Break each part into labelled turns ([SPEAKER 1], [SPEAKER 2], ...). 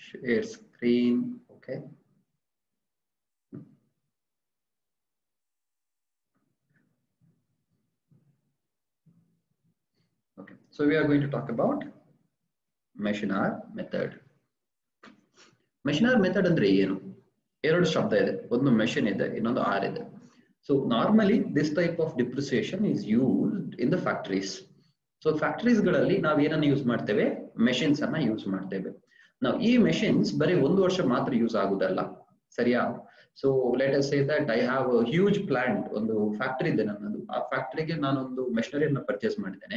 [SPEAKER 1] share screen. Okay. Okay, so we are going to talk about Machinar method. Machinar method ಅಂದ್ರೆ ಏನು ಎರಡು ಶಬ್ದ ಇದೆ ಒಂದು ಮೆಷಿನ್ ಇದೆ ಇನ್ನೊಂದು ಆರ್ ಇದೆ so normally this type of depreciation is used in the factories so factories ಗಳಲ್ಲಿ ನಾವು ಏನನ್ನ ಯೂಸ್ ಮಾಡ್ತೇವೆ ಮೆಷಿನ್ಸ್ ಅನ್ನ ಯೂಸ್ ಮಾಡ್ತೇವೆ ನಾವು ಈ ಮೆಷಿನ್ಸ್ ಬರೀ ಒಂದು ವರ್ಷ ಮಾತ್ರ ಯೂಸ್ ಆಗುದಲ್ಲ ಸರಿಯಾ so let us say that I have huge plant ಒಂದು ಫ್ಯಾಕ್ಟರಿ ಇದೆ ನನ್ನದು ಆ ಫ್ಯಾಕ್ಟರಿಗೆ ನಾನೊಂದು ಮೆಷಿನರಿಯನ್ನ ಪರ್ಚೇಸ್ ಮಾಡಿದ್ದೇನೆ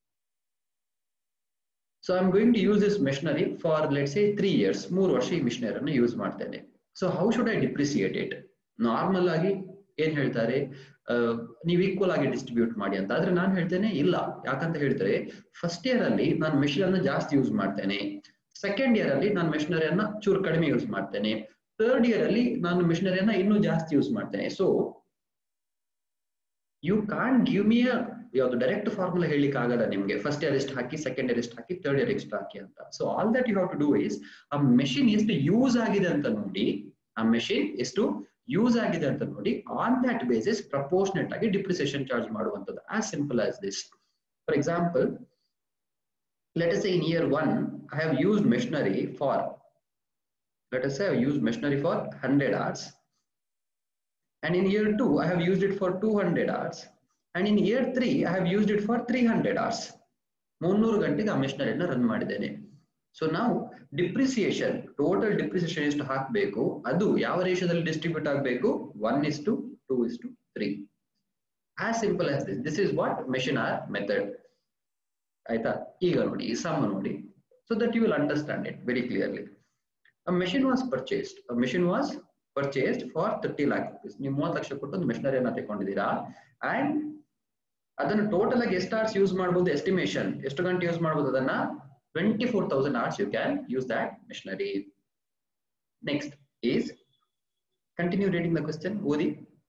[SPEAKER 1] so I am going to use this machinery for let say three years ಮೂರು ವರ್ಷ ಈ ಮಿಷನರಿಯನ್ನು ಯೂಸ್ ಮಾಡ್ತೇನೆ so how should I depreciate it normal ಆಗಿ ಏನ್ ಹೇಳ್ತಾರೆ ನೀವು ಈಕ್ವಲ್ ಆಗಿ ಡಿಸ್ಟ್ರಿಬ್ಯೂಟ್ ಮಾಡಿ ಅಂತ ಆದ್ರೆ ನಾನು ಹೇಳ್ತೇನೆ ಇಲ್ಲ ಯಾಕಂತ ಹೇಳ್ತಾರೆ ಫಸ್ಟ್ ಇಯರ್ ಅಲ್ಲಿ ನಾನು ಮೆಷಿನ್ ಅನ್ನ ಜಾಸ್ತಿ ಯೂಸ್ ಮಾಡ್ತೇನೆ ಸೆಕೆಂಡ್ ಇಯರ್ ಅಲ್ಲಿ ನಾನು ಮೆಷಿನರಿಯನ್ನ ಚೂರು ಕಡಿಮೆ ಯೂಸ್ ಮಾಡ್ತೇನೆ ಥರ್ಡ್ ಇಯರ್ ಅಲ್ಲಿ ನಾನು ಮೆಷಿನರಿಯನ್ನ ಇನ್ನೂ ಜಾಸ್ತಿ ಯೂಸ್ ಮಾಡ್ತೇನೆ so you can give me ಯಾವ್ದು ಡೈರೆಕ್ಟ್ ಫಾರ್ಮುಲಾ ಹೇಳಿಕ್ ಆಗಲ್ಲ ನಿಮ್ಗೆ ಫಸ್ಟ್ ಇಯರ್ ಎಷ್ಟು ಹಾಕಿ ಸೆಕೆಂಡ್ ಇಯರ್ ಎಷ್ಟು ಹಾಕಿ ಥರ್ಡ್ ಇಯರ್ ಎಷ್ಟು ಹಾಕಿ ಅಂತ so all that you have to do is ಆ ಮೆಷಿನ್ ಎಷ್ಟು ಯೂಸ್ ಆಗಿದೆ ಅಂತ ನೋಡಿ ಆ ಮೆಷಿನ್ ಎಷ್ಟು ಯೂಸ್ ಆಗಿದೆ ಅಂತ ನೋಡಿ ಆನ್ ದಟ್ ಬೇಸಿಸ್ ಪ್ರಪೋರ್ಷನೇಟ್ ಆಗಿ ಡಿಪ್ರಿಸಿಯೇಷನ್ ಚಾರ್ಜ್ ಮಾಡುವಂಥದ್ದು as simple as this for example let us say in year one, I have used machinery for, let us say I have used machinery for 100 hours. And in year two, I have used it for 200 hours. And in year three, I have used it for 300 hours. ಮುನ್ನೂರು ಗಂಟೆಗೆ ಆ ಮೆಷಿನರಿನ run ಮಾಡಿದ್ದೇನೆ so ನಾವು depreciation total depreciation ಎಷ್ಟು ಹಾಕಬೇಕು ಅದು ಯಾವ ರೇಷದಲ್ಲಿ ಡಿಸ್ಟ್ರಿಬ್ಯೂಟ್ ಆಗಬೇಕು one is to two is to three as simple as this this is what machine hour method ಆಯ್ತಾ ಈಗ ನೋಡಿ ಈ ಸಮ್ ನೋಡಿ so that you will understand it very clearly machine was purchased machine was purchased for thirty lakh rupees ನೀವು ಮೂವತ್ತು ಲಕ್ಷ ಕೊಟ್ಟು ಒಂದು ಮೆಷಿನರಿಯನ್ನ ತಗೊಂಡಿದ್ದೀರಾ and ಅದನ್ನು ಟೋಟಲ್ ಆಗಿ ಎಷ್ಟು ಅವರ್ಸ್ ಯೂಸ್ ಮಾಡಬಹುದು ಎಸ್ಟಿಮೇಷನ್ ಎಷ್ಟು ಗಂಟೆ ಯೂಸ್ ಮಾಡಬಹುದು ಅದನ್ನ twenty four thousand hours you can use that machinery next is continue reading the question ಓದಿ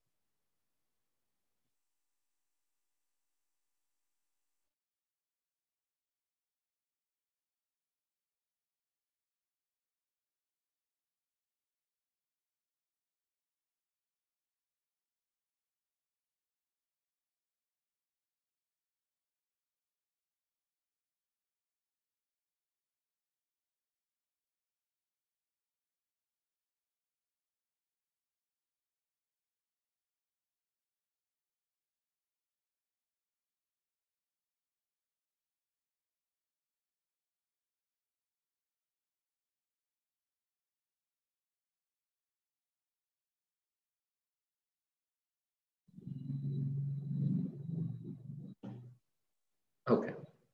[SPEAKER 1] okay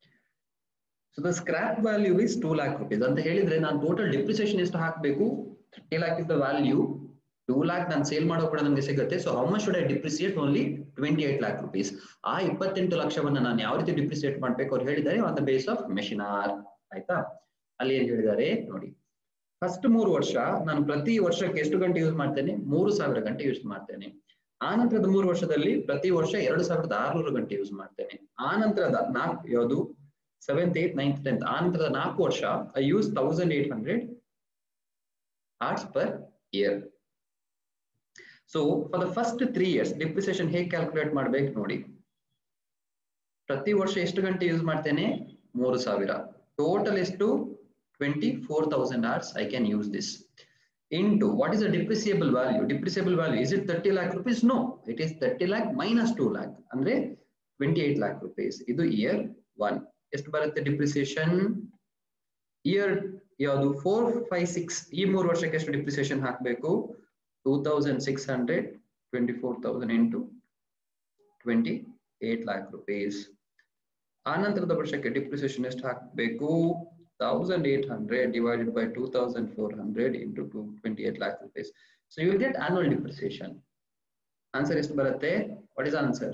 [SPEAKER 1] so the scrap value is two lakh rupees ಅಂತ ಹೇಳಿದ್ರೆ ನಾನು ಟೋಟಲ್ ಡಿಪ್ರಿಸಿಯೇಷನ್ ಎಷ್ಟು ಹಾಕಬೇಕು thirty lakh is the value two lakh ನಾನು sale ಮಾಡೋ ಕೂಡ ನನಗೆ ಸಿಗುತ್ತೆ so how much should I depreciate only twenty eight lakh rupees ಆ ಇಪ್ಪತ್ತೆಂಟು ಲಕ್ಷವನ್ನ ನಾನು ಯಾವ ರೀತಿ ಡಿಪ್ರಿಸಿಯೇಟ್ ಮಾಡ್ಬೇಕು ಅವ್ರು ಹೇಳಿದ್ದಾರೆ on the base of machine hour ಆಯ್ತಾ ಅಲ್ಲಿ ಏನ್ ಹೇಳಿದ್ದಾರೆ ನೋಡಿ ಫಸ್ಟ್ ಮೂರು ವರ್ಷ ನಾನು ಪ್ರತಿ ವರ್ಷಕ್ಕೆ ಎಷ್ಟು ಗಂಟೆ ಯೂಸ್ ಮಾಡ್ತೇನೆ ಮೂರು ಸಾವಿರ ಗಂಟೆ ಯೂಸ್ ಮಾಡ್ತೇನೆ ಆ ನಂತರದ ಮೂರು ವರ್ಷದಲ್ಲಿ ಪ್ರತಿ ವರ್ಷ ಎರಡು ಸಾವಿರದ ಆರ್ನೂರು ಗಂಟೆ ಯೂಸ್ ಮಾಡ್ತೇನೆ ಆ ನಂತರದ ನಾಲ್ಕು ಯಾವುದು ಸೆವೆಂತ್ ಏಟ್ ನೈನ್ತ್ ಟೆಂತ್ ಆ ನಂತರದ ನಾಲ್ಕು ವರ್ಷ I use thousand eight hundred hours per year so for the first three years depreciation ಹೇಗೆ ಕ್ಯಾಲ್ಕುಲೇಟ್ ಮಾಡ್ಬೇಕು ನೋಡಿ ಪ್ರತಿ ವರ್ಷ ಎಷ್ಟು ಗಂಟೆ ಯೂಸ್ ಮಾಡ್ತೇನೆ ಮೂರು ಸಾವಿರ ಟೋಟಲ್ ಎಷ್ಟು twenty four thousand hours I can use this into what is the depreciable value depreciable value is it 30 lakh rupees no it is 30 lakh minus 2 lakh ಅಂದ್ರೆ 28 lakh rupees ಇದು ಇಯರ್ ಒನ್ ಎಷ್ಟು ಬರುತ್ತೆ depreciation year ಯಾವುದು four five six ಈ ಮೂರು ವರ್ಷಕ್ಕೆ ಎಷ್ಟು depreciation ಹಾಕಬೇಕು two thousand six hundred twenty four thousand into twenty eight lakh rupees ಆ ನಂತರದ ವರ್ಷಕ್ಕೆ ಡಿಪ್ರಿಸಿಯೇಷನ್ ಎಷ್ಟು ಹಾಕಬೇಕು 1800 divided by 2400 into 28 lakh rupees. So you will get annual depreciation. Answer is Bharate. What is answer?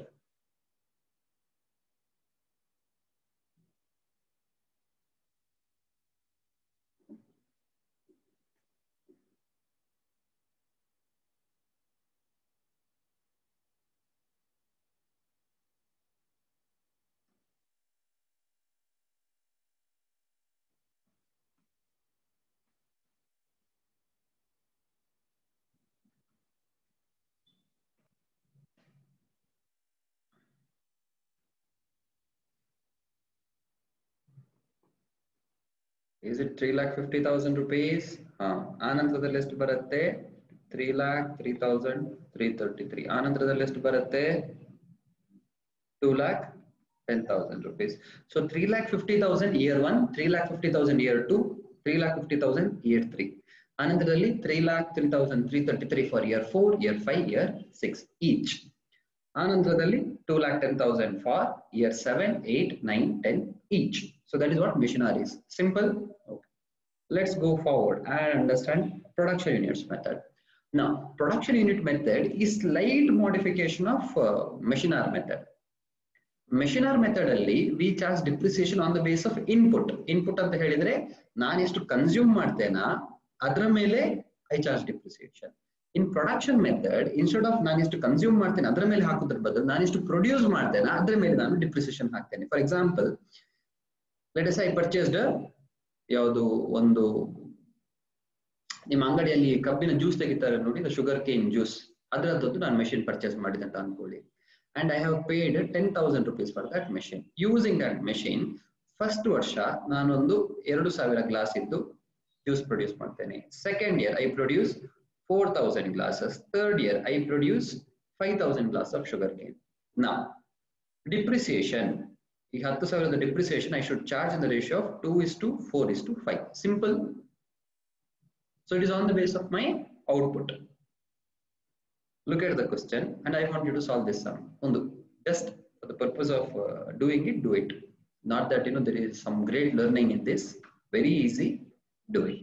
[SPEAKER 1] Is it three lakh fifty thousand rupees ಹಾ ಆನಂತರದಲ್ಲಿ ಎಷ್ಟು ಬರುತ್ತೆ three lakh three thousand three thirty three ಆನಂತರದಲ್ಲಿ ಎಷ್ಟು ಬರುತ್ತೆ two lakh ten thousand rupees so three lakh fifty thousand year one three lakh fifty thousand year two three lakh fifty thousand year three ಆನಂತರದಲ್ಲಿ three lakh three thousand three thirty three for year four year five year six each ಆನಂತರದಲ್ಲಿ two lakh ten thousand for year seven eight nine ten each so that is what machinery is simple okay let's go forward and understand production units method now production unit method is slight modification of uh, machinar method machine hour method ಅಲ್ಲಿ we charge depreciation on the base of input input ಅಂತ ಹೇಳಿದ್ರೆ ನಾನು ಎಷ್ಟು consume ಮಾಡ್ತೇನಾ ಅದರ ಮೇಲೆ I charge depreciation in production method instead of ನಾನು ಎಷ್ಟು ಕನ್ಸ್ಯೂಮ್ ಮಾಡ್ತೇನೆ ಅದರ ಮೇಲೆ ಹಾಕೋದ್ರ ಬದಲು ನಾನು ಎಷ್ಟು ಪ್ರೊಡ್ಯೂಸ್ ಮಾಡ್ತೇನೆ ಅದರ ಮೇಲೆ ನಾನು ಡಿಪ್ರಿಸಿಯೇಷನ್ ಹಾಕ್ತೇನೆ for example let's I purchased ಯಾವುದು ಒಂದು ನಿಮ್ಮ ಅಂಗಡಿಯಲ್ಲಿ ಕಬ್ಬಿನ ಜ್ಯೂಸ್ ತೆಗಿತಾರೆ ನೋಡಿ ಶುಗರ್ ಕೇನ್ ಜ್ಯೂಸ್ ಅದರದ್ದು ನಾನು ಮೆಷಿನ್ ಪರ್ಚೇಸ್ ಮಾಡಿದೆ ಅಂತ ಅನ್ಕೊಳ್ಳಿ and I have paid 10,000 rupees for that machine. Using that machine, first ವರ್ಷ ನಾನೊಂದು ಎರಡು ಸಾವಿರ ಗ್ಲಾಸ್ ಇದ್ದು ಜ್ಯೂಸ್ ಪ್ರೊಡ್ಯೂಸ್ ಮಾಡ್ತೇನೆ second year I produce four thousand glasses third year I produce five thousand glass of sugar cane ನಾ depreciation ಈ ಹತ್ತು ಸಾವಿರದ depreciation I should charge in the ratio of two is to four is to five simple so it is on the base of my output look at the question and I want you to solve this sum. Undu, just for the purpose of uh, doing it, do it. Not that you know there is some great learning in this. Very easy, do it.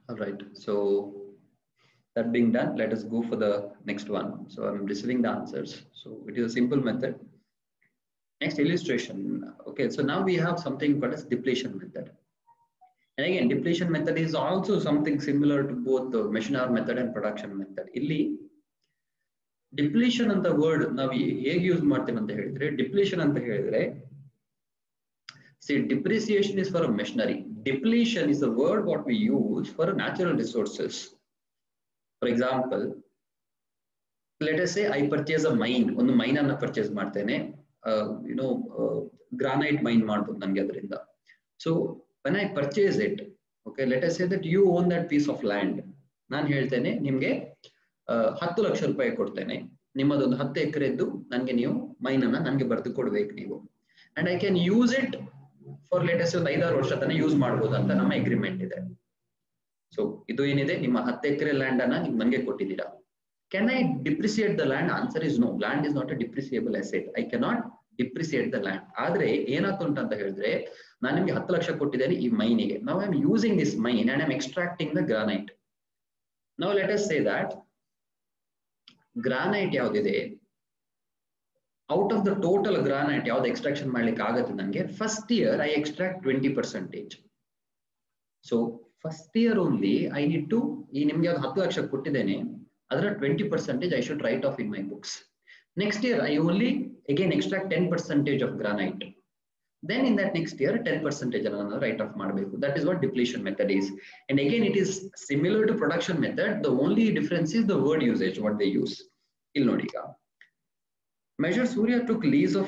[SPEAKER 1] All right. So that being done, let us go for the next one. So I'm receiving the answers. So it is a simple method. Next illustration. Okay, so now we have something called as depletion method. And again, depletion method is also something similar to both the machine hour method and production method. ಇಲ್ಲಿ depletion ಅಂತ word ನಾವು ಹೇಗೆ use ಮಾಡ್ತೇವೆ ಅಂತ ಹೇಳಿದ್ರೆ depletion ಅಂತ ಹೇಳಿದ್ರೆ See, depreciation is for a machinery. Depletion is a word what we use for natural resources. For example, let us say I purchase a mine, ಒಂದು ಮೈನ್ ಅನ್ನ ಪರ್ಚೇಸ್ ಮಾಡ್ತೇನೆ ಯುನೋ ಗ್ರಾನೈಟ್ ಮೈನ್ ಮಾಡ್ಬೋದು ನನಗೆ ಅದರಿಂದ so when I purchase it okay let us say that you own that piece of land ನಾನು ಹೇಳ್ತೇನೆ ನಿಮ್ಗೆ ಹತ್ತು ಲಕ್ಷ ರೂಪಾಯಿ ಕೊಡ್ತೇನೆ ನಿಮ್ಮದೊಂದು ಹತ್ತು ಎಕರೆದ್ದು ನನಗೆ ನೀವು ಮೈನ್ ಅನ್ನ ನನಗೆ ಬರೆದು ಕೊಡ್ಬೇಕು ನೀವು and I can use it for latest ಒಂದು ಐದಾರು ವರ್ಷ ತನಕ ಯೂಸ್ ಮಾಡ್ಬೋದು ಅಂತ ನಮ್ಮ ಅಗ್ರಿಮೆಂಟ್ ಇದೆ ಸೊ ಇದು ಏನಿದೆ ನಿಮ್ಮ ಹತ್ತು ಎಕರೆ ಲ್ಯಾಂಡ್ ಅನ್ನ ನೀವು ನನಗೆ ಕೊಟ್ಟಿದ್ದೀರಾ can I depreciate the land answer is no land is not a depreciable asset I cannot depreciate the land ಆದ್ರೆ ಏನಾಗ್ತುಂಟು ಅಂತ ಹೇಳಿದ್ರೆ ನಾನು ನಿಮ್ಗೆ ಹತ್ತು ಲಕ್ಷ ಕೊಟ್ಟಿದ್ದೇನೆ ಈ ಮೈನಿಗೆ ನಾವು I am using this mine and I'm extracting the granite ನಾವು let us say that granite ಯಾವ್ದಿದೆ out of the total granite ಯಾವ್ದು ಎಕ್ಸ್ಟ್ರಾಕ್ಷನ್ ಮಾಡ್ಲಿಕ್ಕೆ ಆಗುತ್ತೆ ನನಗೆ first year I extract twenty percentage so first year only I need to ಈ ನಿಮ್ಗೆ ಯಾವ್ದು ಹತ್ತು ಲಕ್ಷ ಕೊಟ್ಟಿದ್ದೇನೆ ಅದರ twenty percentage I should write off in my books next year I only again extract ten percentage of granite then in that next year ten percentage ಅನ್ನು write off ಮಾಡಬೇಕು that is what depletion method is and again it is similar to production method the only difference is the word usage what they use ಇಲ್ಲಿ ನೋಡಿ ಈಗ major Surya took lease of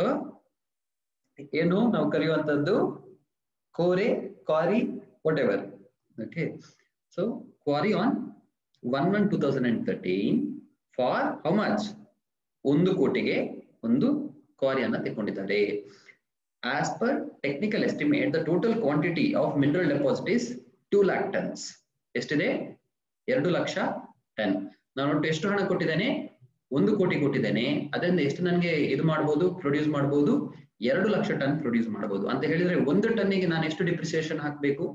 [SPEAKER 1] ಏನು ನಾವು ಕರೆಯುವಂತದ್ದು ಕೋರೆ quarry whatever okay so quarry on one one two thousand and thirteen for how much ಒಂದು ಕೋಟಿಗೆ ಒಂದು ಕ್ವಾರಿಯನ್ನ ತೆಕೊಂಡಿದ್ದಾರೆ as per technical estimate the total quantity of mineral deposit is two lakh tons ಎಷ್ಟಿದೆ ಎರಡು ಲಕ್ಷ ಟನ್ ನಾನು ಒಟ್ಟು ಎಷ್ಟು ಹಣ ಕೊಟ್ಟಿದ್ದೇನೆ ಒಂದು ಕೋಟಿ ಕೊಟ್ಟಿದ್ದೇನೆ ಅದರಿಂದ ಎಷ್ಟು ನನಗೆ ಇದು ಮಾಡಬಹುದು ಪ್ರೊಡ್ಯೂಸ್ ಮಾಡಬಹುದು ಎರಡು ಲಕ್ಷ ಟನ್ ಪ್ರೊಡ್ಯೂಸ್ ಮಾಡಬಹುದು ಅಂತ ಹೇಳಿದ್ರೆ ಒಂದು ಟನ್ನಿಗೆ ನಾನು ಎಷ್ಟು ಡಿಪ್ರಿಸಿಯೇಷನ್ ಹಾಕಬೇಕು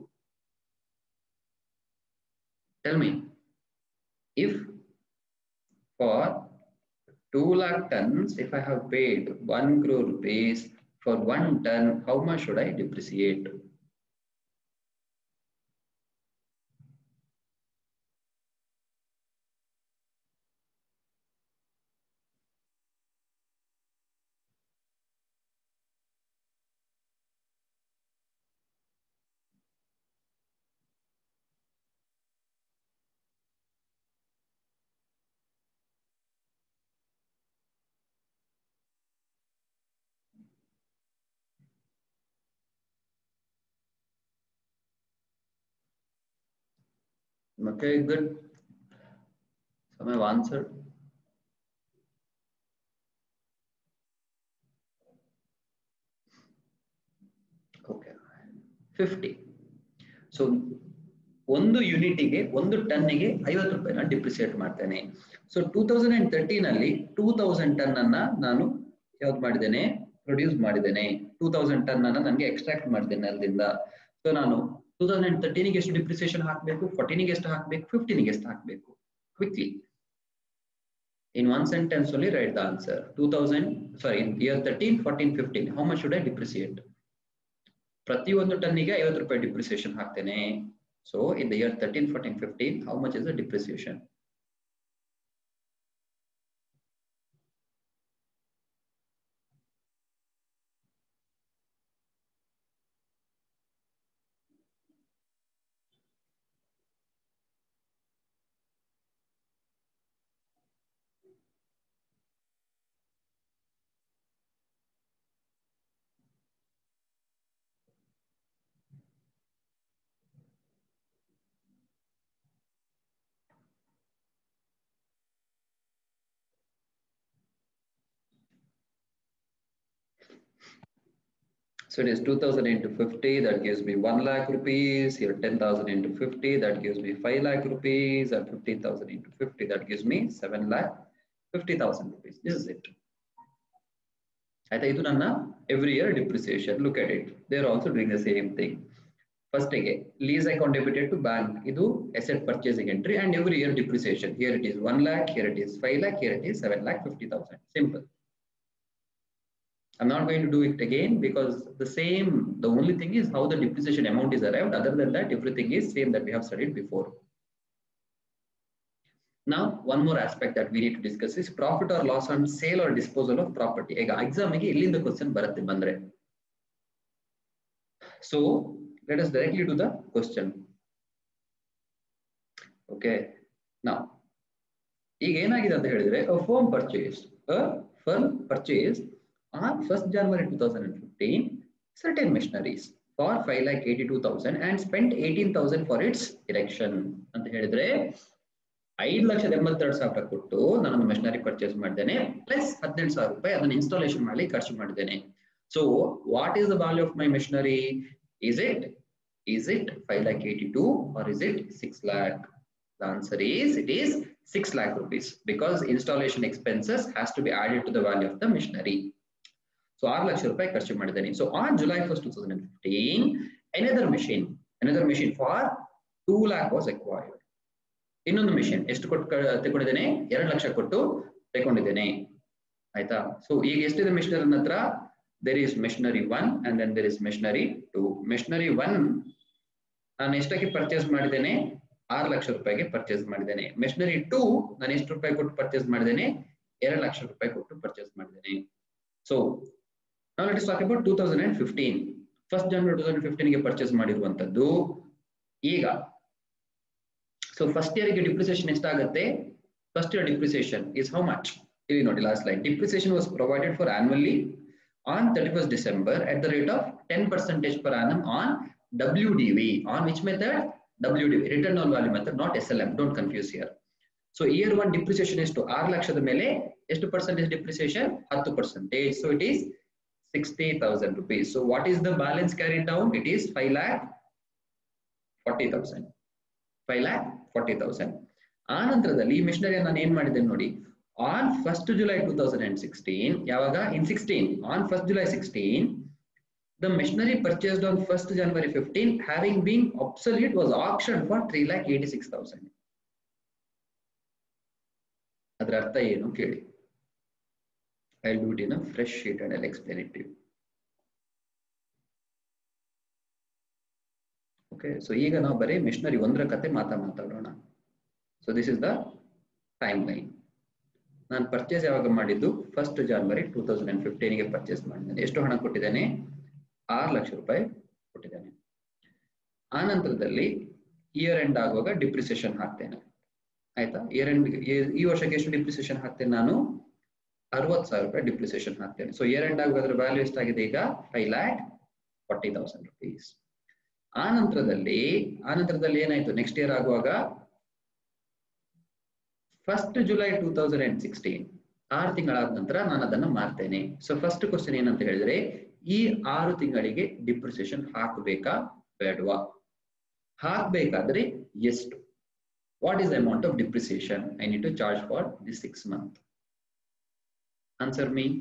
[SPEAKER 1] tell me if for two lakh tons if I have paid one crore rupees for one ton, how much should I depreciate? Okay, good. Some have answered. Okay, fifty so ಒಂದು ಯೂನಿಟಿಗೆ ಒಂದು ಟನ್ನಿಗೆ ಐವತ್ತು ರೂಪಾಯಿನ ಡಿಪ್ರಿಸಿಯೇಟ್ ಮಾಡ್ತೇನೆ so two thousand and thirteen ಅಲ್ಲಿ two thousand ton ಅನ್ನ ನಾನು ಯಾವ್ದು ಮಾಡಿದ್ದೇನೆ ಪ್ರೊಡ್ಯೂಸ್ ಮಾಡಿದ್ದೇನೆ ಟೂ ತೌಸಂಡ್ ಟನ್ ಅನ್ನ ನನಗೆ ಎಕ್ಸ್ಟ್ರಾಕ್ಟ್ ಮಾಡಿದ್ದೇನೆ ಅಲ್ಲಿಂದ ಸೊ ನಾನು ಟೂ ತೌಸಂಡ್ ಅಂಡ್ ತರ್ಟೀನಿಗೆ ಎಷ್ಟು ಡಿಪ್ರಿಸಿಯೇಷನ್ ಹಾಕಬೇಕು ಫೋರ್ಟೀನಿಗೆ ಎಷ್ಟು ಹಾಕಬೇಕು ಫಿಫ್ಟೀನಿಗೆ ಎಷ್ಟು ಹಾಕಬೇಕು quickly in one sentence only write the answer two thousand sorry year thirteen fourteen fifteen how much should I depreciate ಪ್ರತಿಯೊಂದು ಟನ್ನಿಗೆ ಐವತ್ತು ರೂಪಾಯಿ ಡಿಪ್ರಿಸಿಯೇಷನ್ ಹಾಕ್ತೇನೆ so in the year thirteen fourteen fifteen how much is the depreciation So it is 2000 into 50, that gives me 1 lakh rupees. Here 10,000 into 50, that gives me 5 lakh rupees. And 15,000 into 50, that gives me 7 lakh 50,000 rupees. This is it. ಆಯ್ತಾ ಇದು ನನ್ನ every year depreciation look at it they are also doing the same thing ಫಸ್ಟಿಗೆ lease account debited to bank ಇದು asset purchasing entry and every year depreciation here it is one lakh here it is five lakh here it is seven lakh fifty thousand simple I'm not going to do it again because the same, the only thing is how the depreciation amount is arrived. Other than that, everything is same that we have studied before. Now, one more aspect that we need to discuss is profit or loss on sale or disposal of property. ಈಗ exam ಗೆ ಇಲ್ಲಿಂದ question ಬರುತ್ತೆ ಬಂದ್ರೆ. So, let us directly do the question. Okay. Now, ಈಗ ಏನಾಗಿದೆ ಅಂತ ಹೇಳಿದ್ರೆ a firm purchased, a firm purchased on 1st January 2015 certain machineries for 5,82,000 and spent 18,000 for its erection ಅಂತ ಹೇಳಿದ್ರೆ ಐದು ಲಕ್ಷದ ಎಂಬತ್ತೆರಡು ಸಾವಿರ ಕೊಟ್ಟು ನಾನು ಮೆಷಿನರಿ ಪರ್ಚೇಸ್ ಮಾಡಿದ್ದೇನೆ ಪ್ಲಸ್ ಹದಿನೆಂಟು ಸಾವಿರ ರೂಪಾಯಿ ಅದನ್ನ ಇನ್ಸ್ಟಾಲೇಷನ್ ಮಾಡಿ ಖರ್ಚು ಮಾಡಿದ್ದೇನೆ so what is the value of my machinery is it is it 5 lakh 82 or is it 6 lakh? The answer is it is 6 lakh rupees because installation expenses has to be added to the value of the machinery. So 6 lakh rupai ಖರ್ಚು ಮಾಡಿದ್ದೇನೆ. So on July 1st, 2015, another machine, another machine for 2 lakh was acquired. ಇನ್ನೊಂದು machine ಎಷ್ಟು ಕೊಟ್ಟು ತಗೊಂಡಿದ್ದೇನೆ ಎರಡು ಲಕ್ಷ ಕೊಟ್ಟು ತಗೊಂಡಿದ್ದೇನೆ ಆಯ್ತಾ ಸೊ ಈಗ ಎಷ್ಟಿದೆ ಮಿಷನರಿ ಹತ್ರ there is machinery one and then there is machinery two machinery one ನಾನು ಎಷ್ಟಕ್ಕೆ ಪರ್ಚೇಸ್ ಮಾಡಿದ್ದೇನೆ ಆರು ಲಕ್ಷ ರೂಪಾಯಿಗೆ ಪರ್ಚೇಸ್ ಮಾಡಿದ್ದೇನೆ ಮೆಷಿನರಿ ಟು ನಾನು ಎಷ್ಟು ರೂಪಾಯಿ ಕೊಟ್ಟು ಪರ್ಚೇಸ್ ಮಾಡಿದ್ದೇನೆ ಎರಡು ಲಕ್ಷ ರೂಪಾಯಿ ಕೊಟ್ಟು ಪರ್ಚೇಸ್ ಮಾಡಿದ್ದೇನೆ ಸೊ ನಾವು let talk about two thousand and fifteen first January two thousand ಫಿಫ್ಟೀನ್ಗೆ ಪರ್ಚೇಸ್ ಮಾಡಿರುವಂತದ್ದು ಈಗ ಸೊ ಫಸ್ಟ್ ಇಯರ್ಗೆ ಡಿಪ್ರಿಸಿಯೇಷನ್ ಎಷ್ಟಾಗುತ್ತೆ first year depreciation is how much ಇಲ್ಲಿ ನೋಡಿ last line depreciation was provided for annually on 31st December at the rate of 10 percentage per annum on WDV. On which method? WDV, return on value method, not SLM. Don't confuse here. So year one depreciation is to R lakshada mele, ಎಷ್ಟು percentage depreciation? 10 percentage. So it is 60,000 rupees. So what is the balance carried down? It is 5 lakh 40,000. 5 lakh 40,000. ಆ ನಂತರದಲ್ಲಿ ಈ missionary ನಾನು ಏನ್ ಮಾಡಿದ್ದೇನೆ ನೋಡಿ on 1st July 2016, Yavaga in 16, on 1st July 16, the machinery purchased on 1st January 15, having been obsolete, was auctioned for 3,86,000. ಅದರ ಅರ್ಥ ಏನು ಕೇಳಿ I do it in a fresh sheet and I explain it you okay so ಈಗ ನಾವು ಬರೀ machinery ಒಂದರ ಕತೆ ಮಾತಾ ಮಾತಾಡೋಣ so this is the time line ನಾನು ಪರ್ಚೇಸ್ ಯಾವಾಗ ಮಾಡಿದ್ದು first January two thousand and ಫಿಫ್ಟೀನ್ಗೆ ಪರ್ಚೇಸ್ ಮಾಡಿದ್ದೇನೆ ಎಷ್ಟು ಹಣ ಕೊಟ್ಟಿದ್ದೇನೆ ಆರು ಲಕ್ಷ ರೂಪಾಯಿ ಕೊಟ್ಟಿದ್ದೇನೆ ಆ ನಂತರದಲ್ಲಿ ಇಯರ್ ಎಂಡ್ ಆಗುವಾಗ ಡಿಪ್ರಿಸಿಯೇಷನ್ ಹಾಕ್ತೇನೆ ಆಯ್ತಾ ಇಯರ್ ಎಂಡ್ ಈ ವರ್ಷಕ್ಕೆ ಎಷ್ಟು ಡಿಪ್ರಿಸಿಯೇಷನ್ ಹಾಕ್ತೇನೆ ನಾನು ಅರವತ್ತು ಸಾವಿರ ರೂಪಾಯಿ ಡಿಪ್ರಿಸಿಯೇಷನ್ ಹಾಕ್ತೇನೆ ಸೊ ಇಯರ್ ಎಂಡ್ ಆಗುವಾಗ ಅದರ ವ್ಯಾಲ್ಯೂ ಎಷ್ಟಾಗಿದೆ ಈಗ five lakh forty thousand rupees ಆ ನಂತರದಲ್ಲಿ ಆ ನಂತರದಲ್ಲಿ ಏನಾಯ್ತು ನೆಕ್ಸ್ಟ್ ಇಯರ್ ಆಗುವಾಗ first July two thousand and sixteen ಆರು ತಿಂಗಳಾದ ನಂತರ ನಾನು ಅದನ್ನು ಮಾರ್ತೇನೆ ಸೊ ಫಸ್ಟ್ ಕ್ವಶನ್ ಏನಂತ ಹೇಳಿದ್ರೆ ಈ ಆರು ತಿಂಗಳಿಗೆ ಡಿಪ್ರಿಸಿಯೇಷನ್ ಹಾಕಬೇಕಾ ಬೇಡವಾ ಹಾಕ್ಬೇಕಾದ್ರೆ ಎಷ್ಟು what is amount of depreciation I need to charge for the six month answer me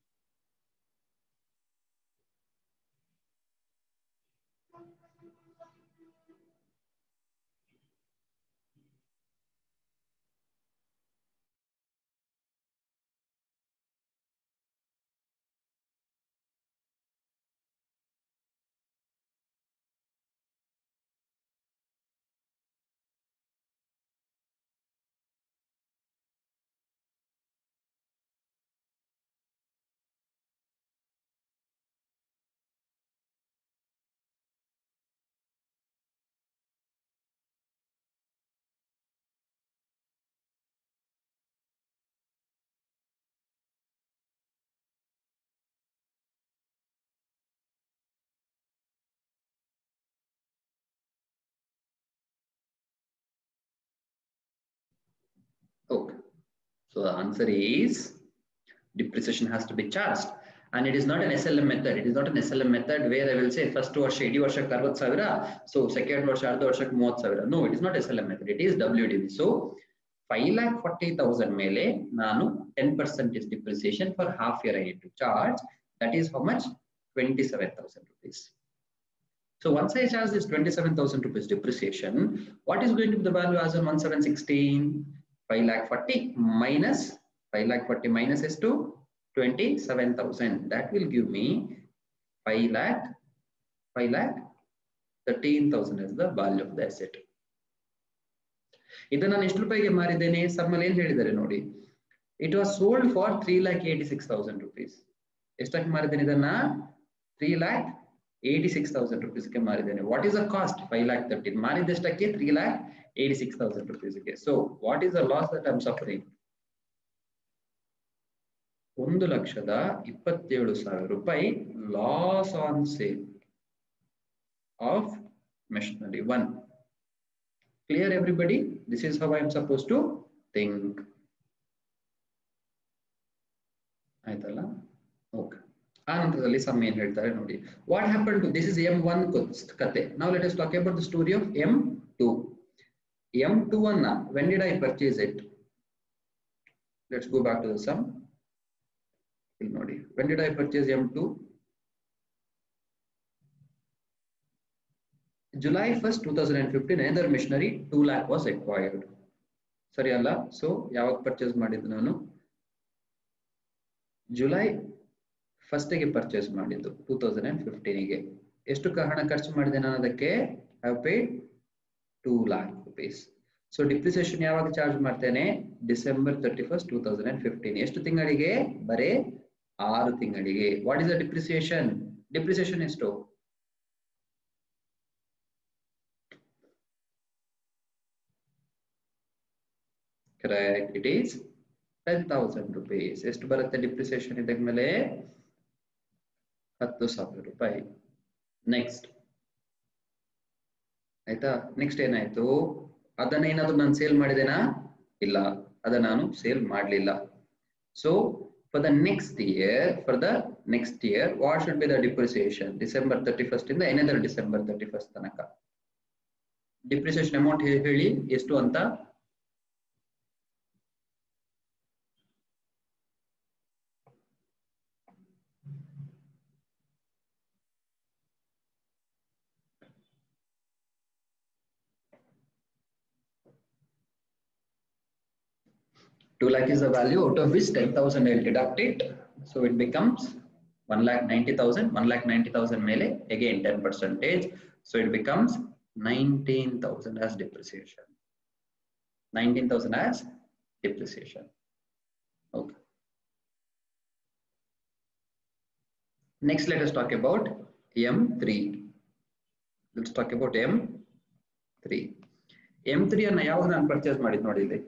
[SPEAKER 1] Okay. So the answer is depreciation has to be charged. And it is not an SLM method. It is not an SLM method where I will say first ವರ್ಷ ಇಡೀ ವರ್ಷಕ್ಕೆ ಅರವತ್ತು ಸಾವಿರ so second ವರ್ಷ ಅರ್ಧ ವರ್ಷಕ್ಕೆ ಮೂವತ್ತು ಸಾವಿರ no it is not S L M method it is W D B so five lakh forty thousand ಮೇಲೆ ನಾನು ten percentage depreciation for half year I to charge that is how much twenty seven thousand rupees So once I charge this 27,000 rupees depreciation, what is going to be the value as on 1716? 5 lakh 40 minus 5 lakh 40 minus is to 27,000. That will give me 5 lakh 5 lakh 13,000 is the value of the asset. ಇದನ್ನ ನಾನು ಎಷ್ಟು ರೂಪಾಯಿಗೆ ಮಾರಿದ್ದೇನೆ ಸಮ್ಮಲ್ಲಿ ಏನ್ ಹೇಳಿದ್ದಾರೆ ನೋಡಿ it was sold for three lakh eighty six thousand rupees ಎಷ್ಟಕ್ಕೆ ಮಾರಿದ್ದೇನೆ ಇದನ್ನ three lakh eighty six thousand ರುಪೀಸ್ಗೆ ಮಾರಿದ್ದೇನೆ what is the cost five lakh thirteen ಮಾರಿದಷ್ಟಕ್ಕೆ three lakh eighty six thousand ರುಪೀಸ್ಗೆ so what is the loss that I'm suffering ಒಂದು ಲಕ್ಷದ ಇಪ್ಪತ್ತೇಳು ಸಾವಿರ ರೂಪಾಯಿ loss on sale of machinery one clear everybody this is how I am suppose to think ಆಯ್ತಲ್ಲ okay ಆ ನಂತರದಲ್ಲಿ ಸಮ್ ಏನ್ ಹೇಳ್ತಾರೆ ನೋಡಿ what happen to this is M one ಕತೆ ನಾವು let us talk about the story of M two M two ಅನ್ನ when did I purchase it let's go back to the sum ಇಲ್ಲಿ ನೋಡಿ when did I purchase M two July first two thousand and fifteen either machinery two lakh was acquired ಸರಿ ಅಲ್ಲ so ಯಾವಾಗ purchase ಮಾಡಿದ್ದು ನಾನು July ಫಸ್ಟಿಗೆ purchase ಮಾಡಿದ್ದು two thousand and ಫಿಫ್ಟೀನಿಗೆ ಎಷ್ಟು ಹಣ ಖರ್ಚು ಮಾಡಿದೆ ನಾನು ಅದಕ್ಕೆ have paid two lakh rupees so depreciation ಯಾವಾಗ ಚಾರ್ಜ್ ಮಾಡ್ತೇನೆ December thirty first two thousand and fifteen ಎಷ್ಟು ತಿಂಗಳಿಗೆ ಬರೇ ಆರು ತಿಂಗಳಿಗೆ what is the depreciation depreciation ಎಷ್ಟು correct it is ten thousand rupees ಎಷ್ಟು ಬರುತ್ತೆ ಡಿಪ್ರಿಸಿಯೇಷನ್ ಇದ್ದ ಮೇಲೆ ಹತ್ತು ಸಾವಿರ ರೂಪಾಯಿ ನೆಕ್ಸ್ಟ್ ಆಯ್ತಾ ನೆಕ್ಸ್ಟ್ ಏನಾಯ್ತು ಅದನ್ನ ಏನಾದ್ರು ನಾನು ಸೇಲ್ ಮಾಡಿದೇನಾ ಇಲ್ಲ ಅದನ್ನ ನಾನು ಸೇಲ್ ಮಾಡಲಿಲ್ಲ so for the next year for the next year what should be the depreciation December thirty first ಇಂದ ಏನಾದ್ರು ಡಿಸೆಂಬರ್ ತರ್ಟಿ ಫಸ್ಟ್ ತನಕ ಡಿಪ್ರಿಸಿಯೇಷನ್ ಅಮೌಂಟ್ ಹೇಳಿ ಎಷ್ಟು ಅಂತ Two lakh is the value out of which ten thousand I'll deduct it. So it becomes one lakh ninety thousand. One lakh ninety thousand mele again ten percentage. So it becomes nineteen thousand as depreciation. Nineteen thousand as depreciation. Okay. Next, let us talk about M3. Let's talk about M3. M3 ಅನ್ನ ಯಾವಾಗ ನಾನು purchase ಮಾಡಿದ್ ನೋಡಿ ಇಲ್ಲಿ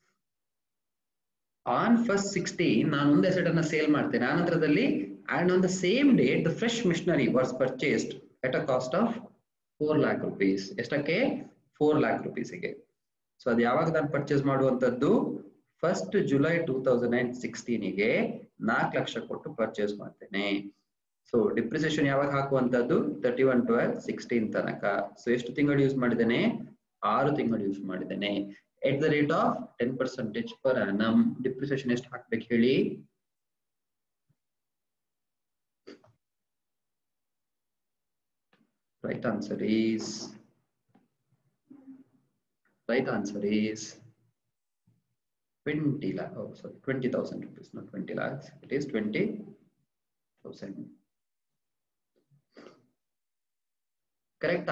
[SPEAKER 1] on first sixteen ನಾನು ಒಂದು asset ಅನ್ನ sale ಮಾಡ್ತೇನೆ ಆ ನಂತರದಲ್ಲಿ and on the same date the fresh machinery was purchased at a cost of four lakh rupees ಎಷ್ಟಕ್ಕೆ ಫೋರ್ ಲ್ಯಾಕ್ ರುಪೀಸ್ಗೆ ಸೊ ಅದು ಯಾವಾಗ ನಾನು ಪರ್ಚೇಸ್ ಮಾಡುವಂತದ್ದು first July two thousand and ಸಿಕ್ಸ್ಟೀನಿಗೆ ನಾಲ್ಕು ಲಕ್ಷ ಕೊಟ್ಟು ಪರ್ಚೇಸ್ ಮಾಡ್ತೇನೆ ಸೊ ಡಿಪ್ರಿಸಿಯೇಷನ್ ಯಾವಾಗ ಹಾಕುವಂತದ್ದು ತರ್ಟಿ ಒನ್ ಟ್ವೆಲ್ ಸಿಕ್ಸ್ಟೀನ್ ತನಕ ಸೊ ಎಷ್ಟು ತಿಂಗಳು ಯೂಸ್ ಮಾಡಿದ್ದೇನೆ ಆರು ತಿಂಗಳು ಯೂಸ್ ಮಾಡಿದ್ದೇನೆ at the rate of ten percentage per annum depreciation ಎಷ್ಟು ಹಾಕ್ಬೇಕು ಹೇಳಿ right answer is right answer is 20 lakh, oh sorry, 20,000 rupees, not 20 lakhs, it is 20,000. Correct?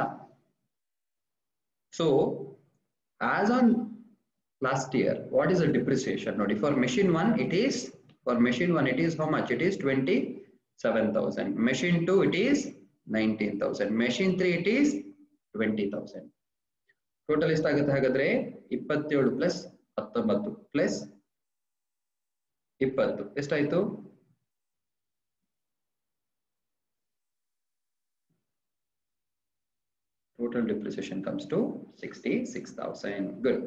[SPEAKER 1] So, as on last year, what is the depreciation? Now, for machine one, it is, for machine one, it is how much? It is 27,000. Machine two, it is 19,000. Machine three, it is 20,000. Total ಎಷ್ಟಾಗುತ್ತೆ ಹಾಗಾದ್ರೆ ಇಪ್ಪತ್ತೇಳು plus ಹತ್ತೊಂಬತ್ತು plus ಇಪ್ಪತ್ತು ಎಷ್ಟಾಯ್ತು total depreciation comes to sixty six thousand good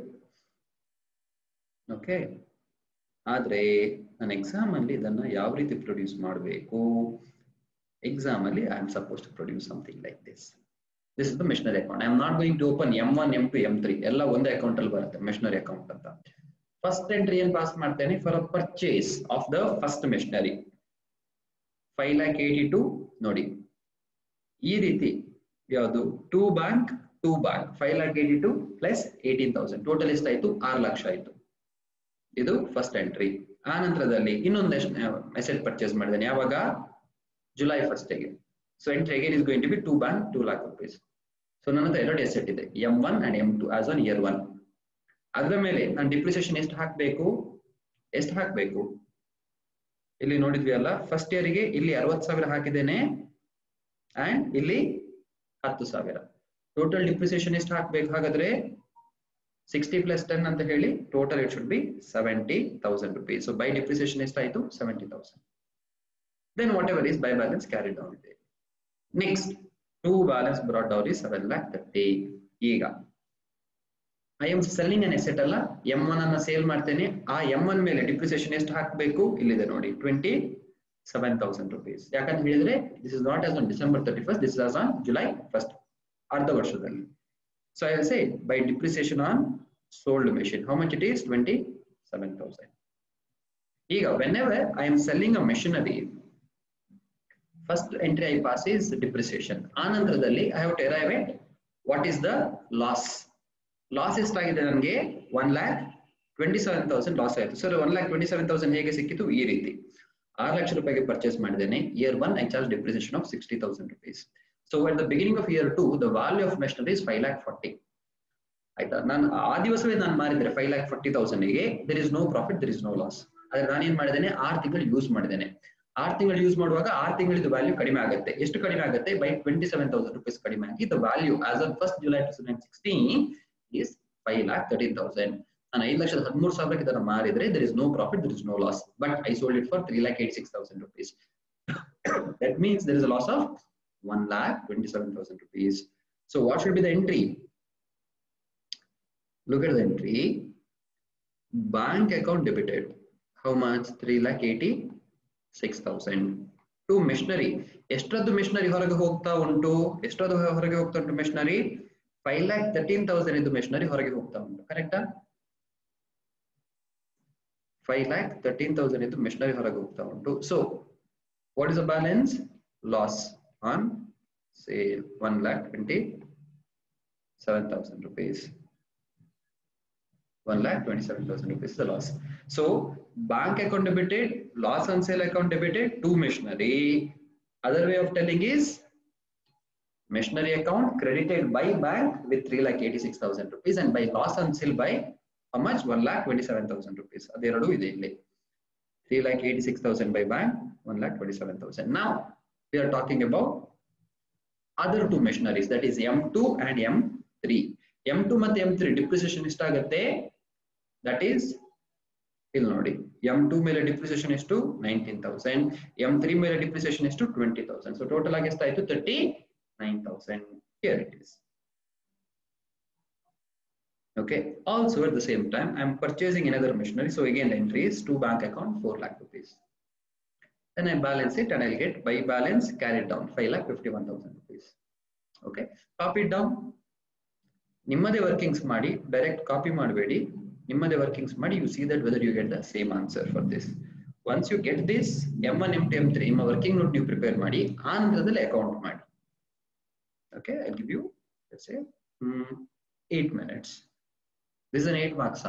[SPEAKER 1] okay ಆದ್ರೆ ನಾನು exam ಅಲ್ಲಿ ಇದನ್ನ ಯಾವ ರೀತಿ ಪ್ರೊಡ್ಯೂಸ್ ಮಾಡಬೇಕು ಎಕ್ಸಾಮ್ ಅಲ್ಲಿ I am suppose to produce something like this this is the machinery account I am not going to open M one M two M three ಎಲ್ಲ ಒಂದೇ ಅಕೌಂಟ್ ಅಲ್ಲಿ ಬರುತ್ತೆ ಮೆಷನರಿ ಅಕೌಂಟ್ ಅಂತ ಫಸ್ಟ್ ಎಂಟ್ರಿ ಏನ್ pass ಮಾಡ್ತೇನೆ for a purchase of the first machinery five lakh eighty two ನೋಡಿ ಈ ರೀತಿ ಯಾವುದು to bank to bank five lakh eighty two plus eighteen thousand total ಎಷ್ಟಾಯ್ತು ಆರು ಲಕ್ಷ ಆಯ್ತು ಇದು ಫಸ್ಟ್ ಎಂಟ್ರಿ ಆ ನಂತರದಲ್ಲಿ ಇನ್ನೊಂದು ಮೆಸೇಜ್ ಪರ್ಚೇಸ್ ಮಾಡಿದ್ದೇನೆ ಯಾವಾಗ ಜುಲೈ ಫಸ್ಟ್ಗೆ so entry again is going to be to bank two lakh rupees so ನನ್ನ ಹತ್ರ ಎರಡು ಎಸೆಟ್ ಇದೆ M one and M two as on year one ಅದರ ಮೇಲೆ ನಾನು ಡಿಪ್ರಿಸಿಯೇಷನ್ ಎಷ್ಟು ಹಾಕಬೇಕು ಎಷ್ಟು ಹಾಕಬೇಕು ಇಲ್ಲಿ ನೋಡಿದ್ವಿ ಅಲ್ಲ ಫಸ್ಟ್ ಇಯರ್ಗೆ ಇಲ್ಲಿ ಅರವತ್ತು ಸಾವಿರ ಹಾಕಿದ್ದೇನೆ ಅಂಡ್ ಇಲ್ಲಿ ಹತ್ತು ಸಾವಿರ ಟೋಟಲ್ ಡಿಪ್ರಿಸಿಯೇಷನ್ ಎಷ್ಟು ಹಾಕ್ಬೇಕು ಹಾಗಾದ್ರೆ ಸಿಕ್ಸ್ಟಿ ಪ್ಲಸ್ ಟೆನ್ ಅಂತ ಹೇಳಿ total it should be seventy thousand rupees so by depreciation ಎಷ್ಟಾಯ್ತು seventy thousand then whatever is by balance carry down ಇದೆ next to balance brought down is seven lakh thirty ಈಗ I am selling an asset ಅಲ್ಲ M one ಅನ್ನ sale ಮಾಡ್ತೇನೆ ಆ M one ಮೇಲೆ depreciation ಎಷ್ಟು ಹಾಕಬೇಕು ಇಲ್ಲಿದೆ ನೋಡಿ ಟ್ವೆಂಟಿ ಸೆವೆನ್ ತೌಸಂಡ್ ರುಪೀಸ್ ಯಾಕಂತ ಹೇಳಿದ್ರೆ this is not as on December thirty first this is on July first ಅರ್ಧ ವರ್ಷದಲ್ಲಿ so I say by depreciation on sold machine how much it is twenty seven thousand ಈಗ whenever I am selling a machinery first entry I pass is depreciation ಆ ನಂತರದಲ್ಲಿ I have to arrive at what is the loss loss ಎಷ್ಟಾಗಿದೆ ನನಗೆ one lakh twenty seven thousand loss ಆಯಿತು sir one lakh twenty seven thousand ಹೇಗೆ ಸಿಕ್ಕಿತು ಈ ರೀತಿ ಆರು ಲಕ್ಷ ರೂಪಾಯಿಗೆ ಪರ್ಚೇಸ್ ಮಾಡಿದ್ದೇನೆ year one I charge depreciation of sixty thousand rupees so at the beginning of year two the value of machinery is five lakh forty ಆಯ್ತಾ ನಾನು ಆ ದಿವಸವೇ ನಾನು ಮಾರಿದ್ರೆ ಫೈವ್ ಲ್ಯಾಕ್ ಫಾರ್ಟಿ ತೌಸಂಡ್ಗೆ there is no profit there is no loss ಆದ್ರೆ ನಾನೇನ್ ಮಾಡಿದ್ದೇನೆ ಆರು ತಿಂಗಳು ಯೂಸ್ ಮಾಡಿದ್ದೇನೆ ಆರು ತಿಂಗಳು ಯೂಸ್ ಮಾಡುವಾಗ ಆರು ತಿಂಗಳಿದ್ದು ವ್ಯಾಲ್ಯೂ ಕಡಿಮೆ ಆಗುತ್ತೆ ಎಷ್ಟು ಕಡಿಮೆ ಆಗುತ್ತೆ by twenty seven thousand rupees ಕಡಿಮೆ ಆಗಿ the value as on first July two thousand sixteen is five lakh thirteen thousand ನಾನು ಐದು ಲಕ್ಷದ ಹದಿಮೂರು ಸಾವಿರಕ್ಕೆ ಇದನ್ನು ಮಾರಿದ್ರೆ there is no profit there is no loss but I sold it for three lakh eighty six thousand rupees that means there is a loss of one lakh twenty seven thousand rupees so what should be the entry look at the entry bank account debited how much 3 lakh 86000 to machinery ಎಷ್ಟರದ್ದು machinery ಹೊರಗೆ ಹೋಗ್ತಾ ಉಂಟು ಎಷ್ಟರದ್ದು ಹೊರಗೆ ಹೋಗ್ತಾ ಉಂಟು machinery five lakh thirteen thousand ಇದು machinery ಹೊರಗೆ ಹೋಗ್ತಾ ಉಂಟು ಕರೆಕ್ಟಾ ಫೈವ್ ಲ್ಯಾಕ್ ತರ್ಟೀನ್ ತೌಸಂಡ್ ಇದು ಮೆಷಿನರಿ ಹೊರಗೆ ಹೋಗ್ತಾ ಉಂಟು so what is the balance loss on sale one lakh twenty seven thousand rupees one lakh twenty-seven thousand rupees is the loss. So bank account debited, loss on sale account debited to machinery. Other way of telling is machinery account credited by bank with three lakh eighty-six thousand rupees and by loss on sale by how much? One lakh twenty-seven thousand rupees. ಅದೆರಡು ಇದೆ ಇಲ್ಲಿ. Three lakh eighty-six thousand by bank, one lakh twenty-seven thousand. Now we are talking about other two machineries that is M2 and M3. M2 ಮತ್ತೆ M3 depreciation ಎಷ್ಟಾಗುತ್ತೆ that is ಇಲ್ಲಿ ನೋಡಿ M two ಮೇಲೆ depreciation ಎಷ್ಟು nineteen thousand M three ಮೇಲೆ depreciation ಎಷ್ಟು twenty thousand so total ಆಗಿ ಎಷ್ಟಾಯ್ತು thirty nine thousand here it is Okay. Also at the same time, I'm purchasing another machinery. So again, the entry is to bank account 4 lakh rupees. Then I balance it and I'll get by balance carried down 5 lakh 51,000 rupees. Okay. Copy it down. ನಿಮ್ಮದೇ workings ಮಾಡಿ direct copy ಮಾಡಬೇಡಿ ನಿಮ್ಮದೇ workings ಮಾಡಿ you see that whether you get the same answer for this once you get this M one M two M three ನಿಮ್ಮ working note ನೀವು prepare ಮಾಡಿ ಆ ನಂತರದಲ್ಲಿ ಅಕೌಂಟ್ ಮಾಡಿ okay I give you eight minutes this an eight marks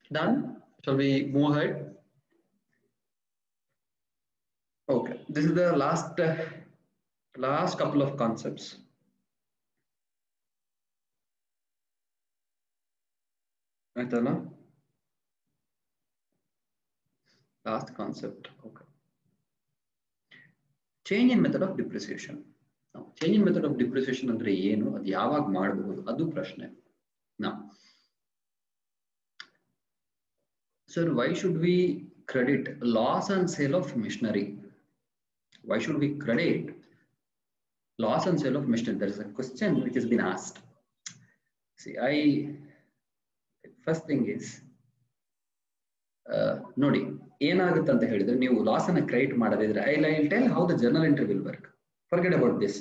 [SPEAKER 1] Done? Shall we move ahead? Okay, this is the last uh, last couple of concepts. ಆಯ್ತಲ್ಲ last concept okay change in method of depreciation change in method of depreciation ಅಂದ್ರೆ ಏನು ಅದು ಯಾವಾಗ ಮಾಡಬಹುದು ಅದು ಪ್ರಶ್ನೆ ನಾ sir why should we credit loss and sale of machinery why should we credit loss and sale of machinery? There is a question which has been asked. See, I first thing is ನೋಡಿ ಏನಾಗುತ್ತೆ ಅಂತ ಹೇಳಿದ್ರೆ ನೀವು loss ಅನ್ನ create ಮಾಡದಿದ್ರೆ I I tell how the journal entry will work forget about this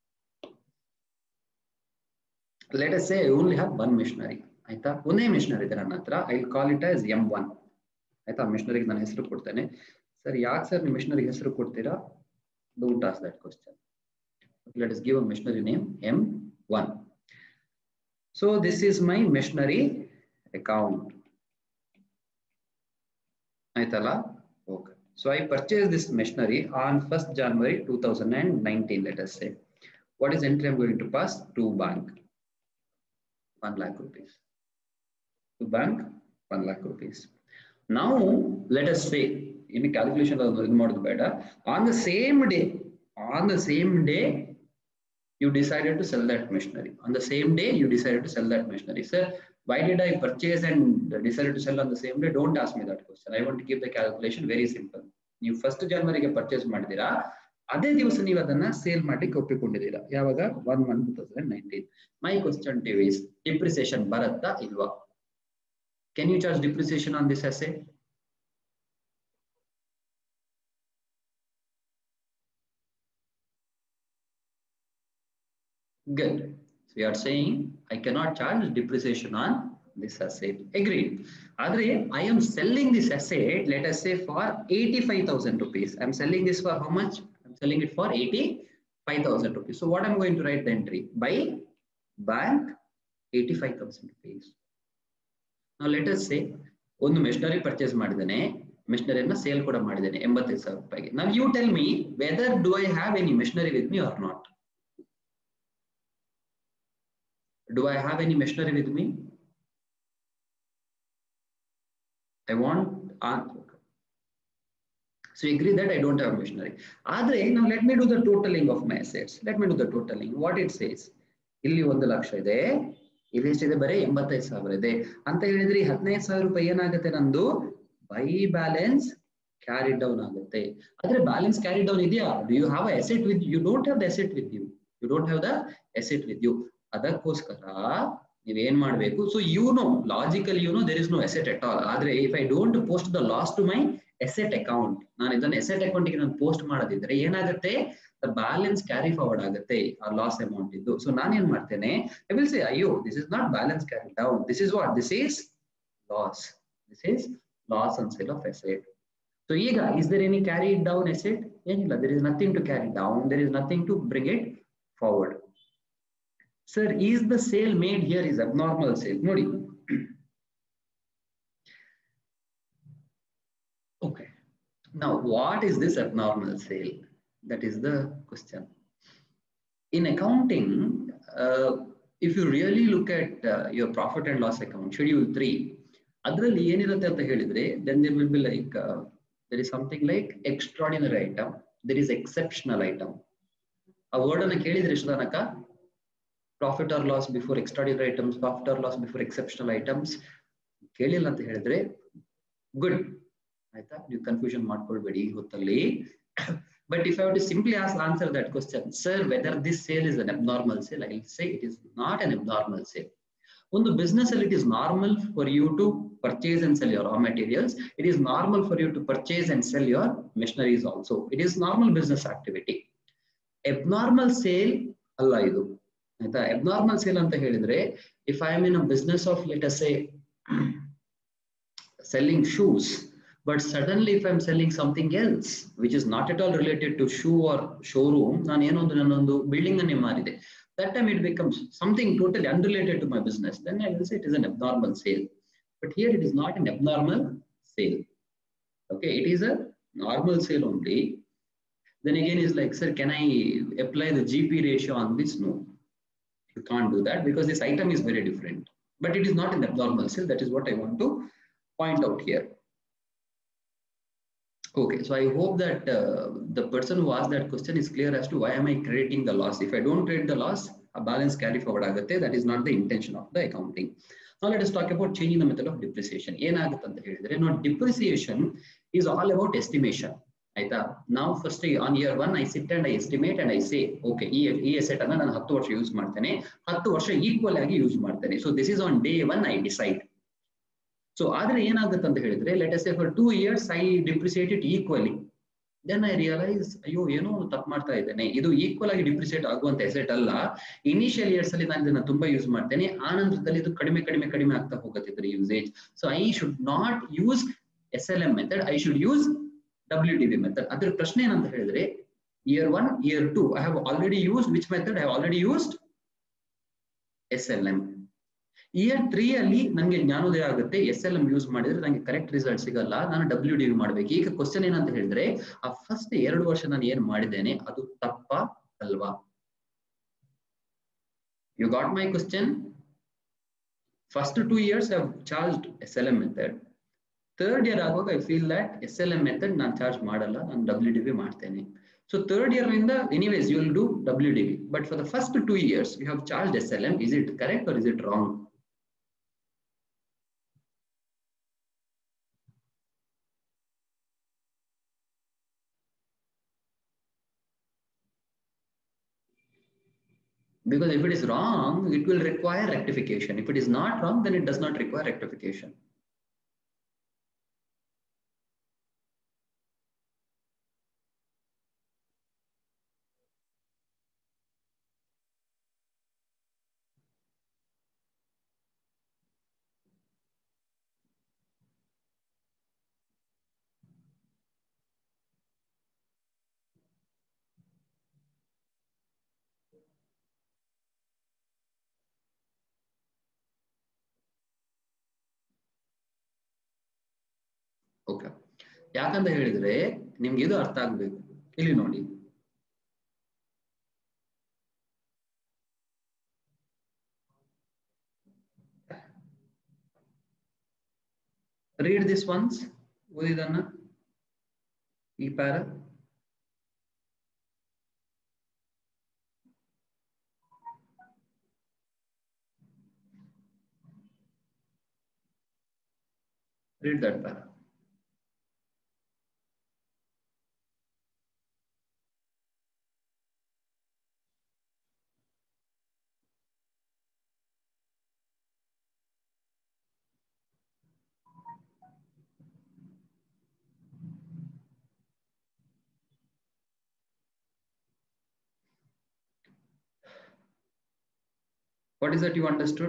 [SPEAKER 1] let S say only have one machinery ಆಯ್ತಾ ಒಂದೇ machinery ಇದೆ ನನ್ನ ಹತ್ರ I call it as M one ಆಯ್ತಾ ಮಿಷನರಿಗೆ ನಾನು ಹೆಸರು ಕೊಡ್ತೇನೆ ಸರ್ ಯಾಕೆ ಸರ್ ನೀವು ಮಿಷನರಿಗೆ ಹೆಸರು ಕೊಡ್ತೀರಾ don't ask that question. Let us give a machinery name M1. So this is my machinery account. Aitala? Okay. So I purchased this machinery on 1st January 2019, let us say. What is entry I'm going to pass? To bank. 1 lakh rupees. To bank, 1 lakh rupees. Now, let us say, in calculation on the same day, on the same day, you decided to sell that machinery. On the same day, you decided to sell that machinery. Sir, why did I purchase and decided to sell on the same day? Don't ask me that question. I want to keep the calculation very simple. ನೀವು first ಜನವರಿಗೆ purchase ಮಾಡಿದೀರಾ ಅದೇ ದಿವಸ ನೀವು ಅದನ್ನ sale ಮಾಡ್ಲಿಕ್ಕೆ ಒಪ್ಪಿಕೊಂಡಿದ್ದೀರಾ ಯಾವಾಗ one one two thousand nineteen my question ಟಿವ್ ಇಸ್ ಡಿಪ್ರಿಸಿಯೇಷನ್ ಬರುತ್ತಾ ಇಲ್ವಾ can you charge depreciation on this asset Good. So you are saying I cannot charge depreciation on this asset. Agreed. Adre, I am selling this asset, let us say for 85,000 rupees. I'm selling this for how much? I'm selling it for 85,000 rupees. So what I'm going to write the entry? By bank 85,000 rupees. Now let us say ಒಂದು ಮೆಷನರಿ purchase ಮಾಡಿದ್ದೇನೆ ಮೆಷನರಿಯನ್ನ sale ಕೂಡ ಮಾಡಿದ್ದೇನೆ ಎಂಬತ್ತೈದು ಸಾವಿರ ರೂಪಾಯಿಗೆ ನಾವು you tell me whether do I have any machinery with me or not Do I have any machinery with me? I want answer. So you agree that I don't have machinery. Adre, now let me do the totaling of my assets. Let me do the totaling. What it says. ಇಲ್ಲಿ ಒಂದು ಲಕ್ಷ ಇದೆ ಇಲ್ಲಿ ಎಷ್ಟಿದೆ ಬರೀ ಎಂಬತ್ತೈದು ಸಾವಿರ ಇದೆ ಅಂತ ಹೇಳಿದ್ರೆ ಹದಿನೈದು ಸಾವಿರ ರೂಪಾಯಿ ಏನಾಗುತ್ತೆ ನಂದು ಬೈ ಬ್ಯಾಲೆನ್ಸ್ ಕ್ಯಾರಿ ಡೌನ್ ಆಗುತ್ತೆ ಆದ್ರೆ ಬ್ಯಾಲೆನ್ಸ್ ಕ್ಯಾರಿ ಡೌನ್ ಇದೆಯಾ do you have asset with you don't have the asset with you you don't have the asset with you ಅದಕ್ಕೋಸ್ಕರ ನೀವೇನ್ ಮಾಡ್ಬೇಕು so you know logical you know there is no asset at all ಆದ್ರೆ if I don't post the loss to my asset account ನಾನು ಇದನ್ನ asset ಅಕೌಂಟ್ಗೆ ನಾನು post ಮಾಡೋದಿದ್ರೆ ಏನಾಗುತ್ತೆ the balance carry forward ಆಗುತ್ತೆ ಆ ಲಾಸ್ ಅಮೌಂಟ್ ಇದ್ದು ಸೊ ನಾನೇನ್ ಮಾಡ್ತೇನೆ ಐ ವಿಲ್ ಸೇ ಅಯ್ಯೋ this is not balance carry down this is what this is loss this is loss and sale of asset so ಈಗ is there any carry down asset ಏನಿಲ್ಲ there is nothing to carry down there is nothing to bring it forward Sir, is the sale made here is abnormal sale? Nodi. okay. Now, what is this abnormal sale? That is the question. In accounting, uh, if you really look at uh, your profit and loss account, schedule three, ಅದರಲ್ಲಿ ಏನಿರುತ್ತೆ ಅಂತ ಹೇಳಿದ್ರೆ then there will be like uh, there is something like extraordinary item, there is exceptional item. ಆ word ಅನ್ನ ಕೇಳಿದ್ರೆ ಎಷ್ಟು ತನಕ profit or loss before extraordinary items profit or loss before exceptional items ಕೇಳಿಲ್ಲ ಅಂತ ಹೇಳಿದ್ರೆ ಗುಡ್ ಆಯ್ತಾ ನೀವು ಕನ್ಫ್ಯೂಷನ್ ಮಾಡ್ಕೊಳ್ಬೇಡಿ ಹೊತ್ತಲ್ಲಿ but if I to simply as answer that question sir whether this sale is an abnormal sale I say it is not an abnormal sale ಒಂದು business ಅಲ್ಲಿ it is normal for you to purchase and sell your raw materials it is normal for you to purchase and sell your machineries also it is normal business activity abnormal sale ಅಲ್ಲ ಇದು ಆಯ್ತಾ abnormal sale ಅಂತ ಹೇಳಿದ್ರೆ if I am in a business of let us a selling shoes but suddenly if I am selling something else which is not at all related to shoe or showroom ನಾನು ಏನೋ ಒಂದು ನನ್ನೊಂದು building ಅನ್ನೇ ಮಾರಿದೆ that time it becomes something totally unrelated to my business then I will say it is an abnormal sale but here it is not an abnormal sale okay it is a normal sale only then again is like sir can i apply the gp ratio on this no you can't do that because this item is very different but it is not an abnormal sale that is what i want to point out here okay so i hope that uh, the person who asked that question is clear as to why am i creating the loss if i don't create the loss a balance carry forward ಆಗುತ್ತೆ that is not the intention of the accounting now let us talk about changing the method of depreciation ಏನಾಗುತ್ತೆ ಅಂತ ಹೇಳಿದ್ರೆ ನೋಡಿ depreciation is all about estimation ಆಯ್ತಾ ನಾವು first on year one I sit and I estimate and I say okay ಈ ಈ asset ಅನ್ನ ನಾನು ಹತ್ತು ವರ್ಷ ಯೂಸ್ ಮಾಡ್ತೇನೆ ಹತ್ತು ವರ್ಷ ಈಕ್ವಲ್ ಆಗಿ ಯೂಸ್ ಮಾಡ್ತೇನೆ so this is on day one I decide so ಆದ್ರೆ ಏನಾಗುತ್ತೆ ಅಂತ ಹೇಳಿದ್ರೆ let us for two years I depreciate it equally then I realise ಅಯ್ಯೋ ಏನೋ ತಪ್ಪು ಮಾಡ್ತಾ ಇದ್ದೇನೆ ಇದು ಈಕ್ವಲ್ ಆಗಿ ಡಿಪ್ರಿಸಿಯೇಟ್ ಆಗುವಂತ ಎಸೆಟ್ ಅಲ್ಲ ಇನಿಷಿಯಲ್ ಇಯರ್ಸ್ ಅಲ್ಲಿ ನಾನು ಇದನ್ನ ತುಂಬಾ ಯೂಸ್ ಮಾಡ್ತೇನೆ ಆ ನಂತರದಲ್ಲಿ ಇದು ಕಡಿಮೆ ಕಡಿಮೆ ಕಡಿಮೆ ಆಗ್ತಾ ಹೋಗುತ್ತೆ ಇದ್ರ usage so I should not use S L M method I should use W D B method ಅದ್ರ ಪ್ರಶ್ನೆ ಏನಂತ ಹೇಳಿದ್ರೆ year one year two I have already use which method I have already used S L M year three ಅಲ್ಲಿ ನನಗೆ ಜ್ಞಾನೋದಯ ಆಗುತ್ತೆ S L M use ಮಾಡಿದ್ರೆ ನನಗೆ ಕರೆಕ್ಟ್ ರಿಸಲ್ಟ್ ಸಿಗಲ್ಲ ನಾನು ಡಬ್ಲ್ಯೂ ಡಿ ಮಾಡ್ಬೇಕು ಈಗ ಕ್ವಶನ್ ಏನಂತ ಹೇಳಿದ್ರೆ ಆ ಫಸ್ಟ್ ಎರಡು ವರ್ಷ ನಾನು ಏನ್ ಮಾಡಿದ್ದೇನೆ ಅದು ತಪ್ಪ ಅಲ್ವಾ you got my question first two years I charge S L M method third year ಆಗುವಾಗ I feel that S L M method ನಾನು ಚಾರ್ಜ್ ಮಾಡಲ್ಲ ನಾನು ಡಬ್ಲ್ಯೂ ಡಿ ಬಿ ಮಾಡ್ತೇನೆ ಸೊ ಥರ್ಡ್ ಇಯರ್ ಇಂದ anyways you will do W D B but for the first two years you have charge S L M is it correct or is it wrong Because if it is wrong, it will require rectification. If it is not wrong, then it does not require rectification. Okay ಯಾಕಂತ ಹೇಳಿದ್ರೆ ನಿಮ್ಗೆ ಇದು ಅರ್ಥ ಆಗ್ಬೇಕು ಇಲ್ಲಿ ನೋಡಿ read this once ಓದಿದನ್ನ ಈ para read that para what is that you understood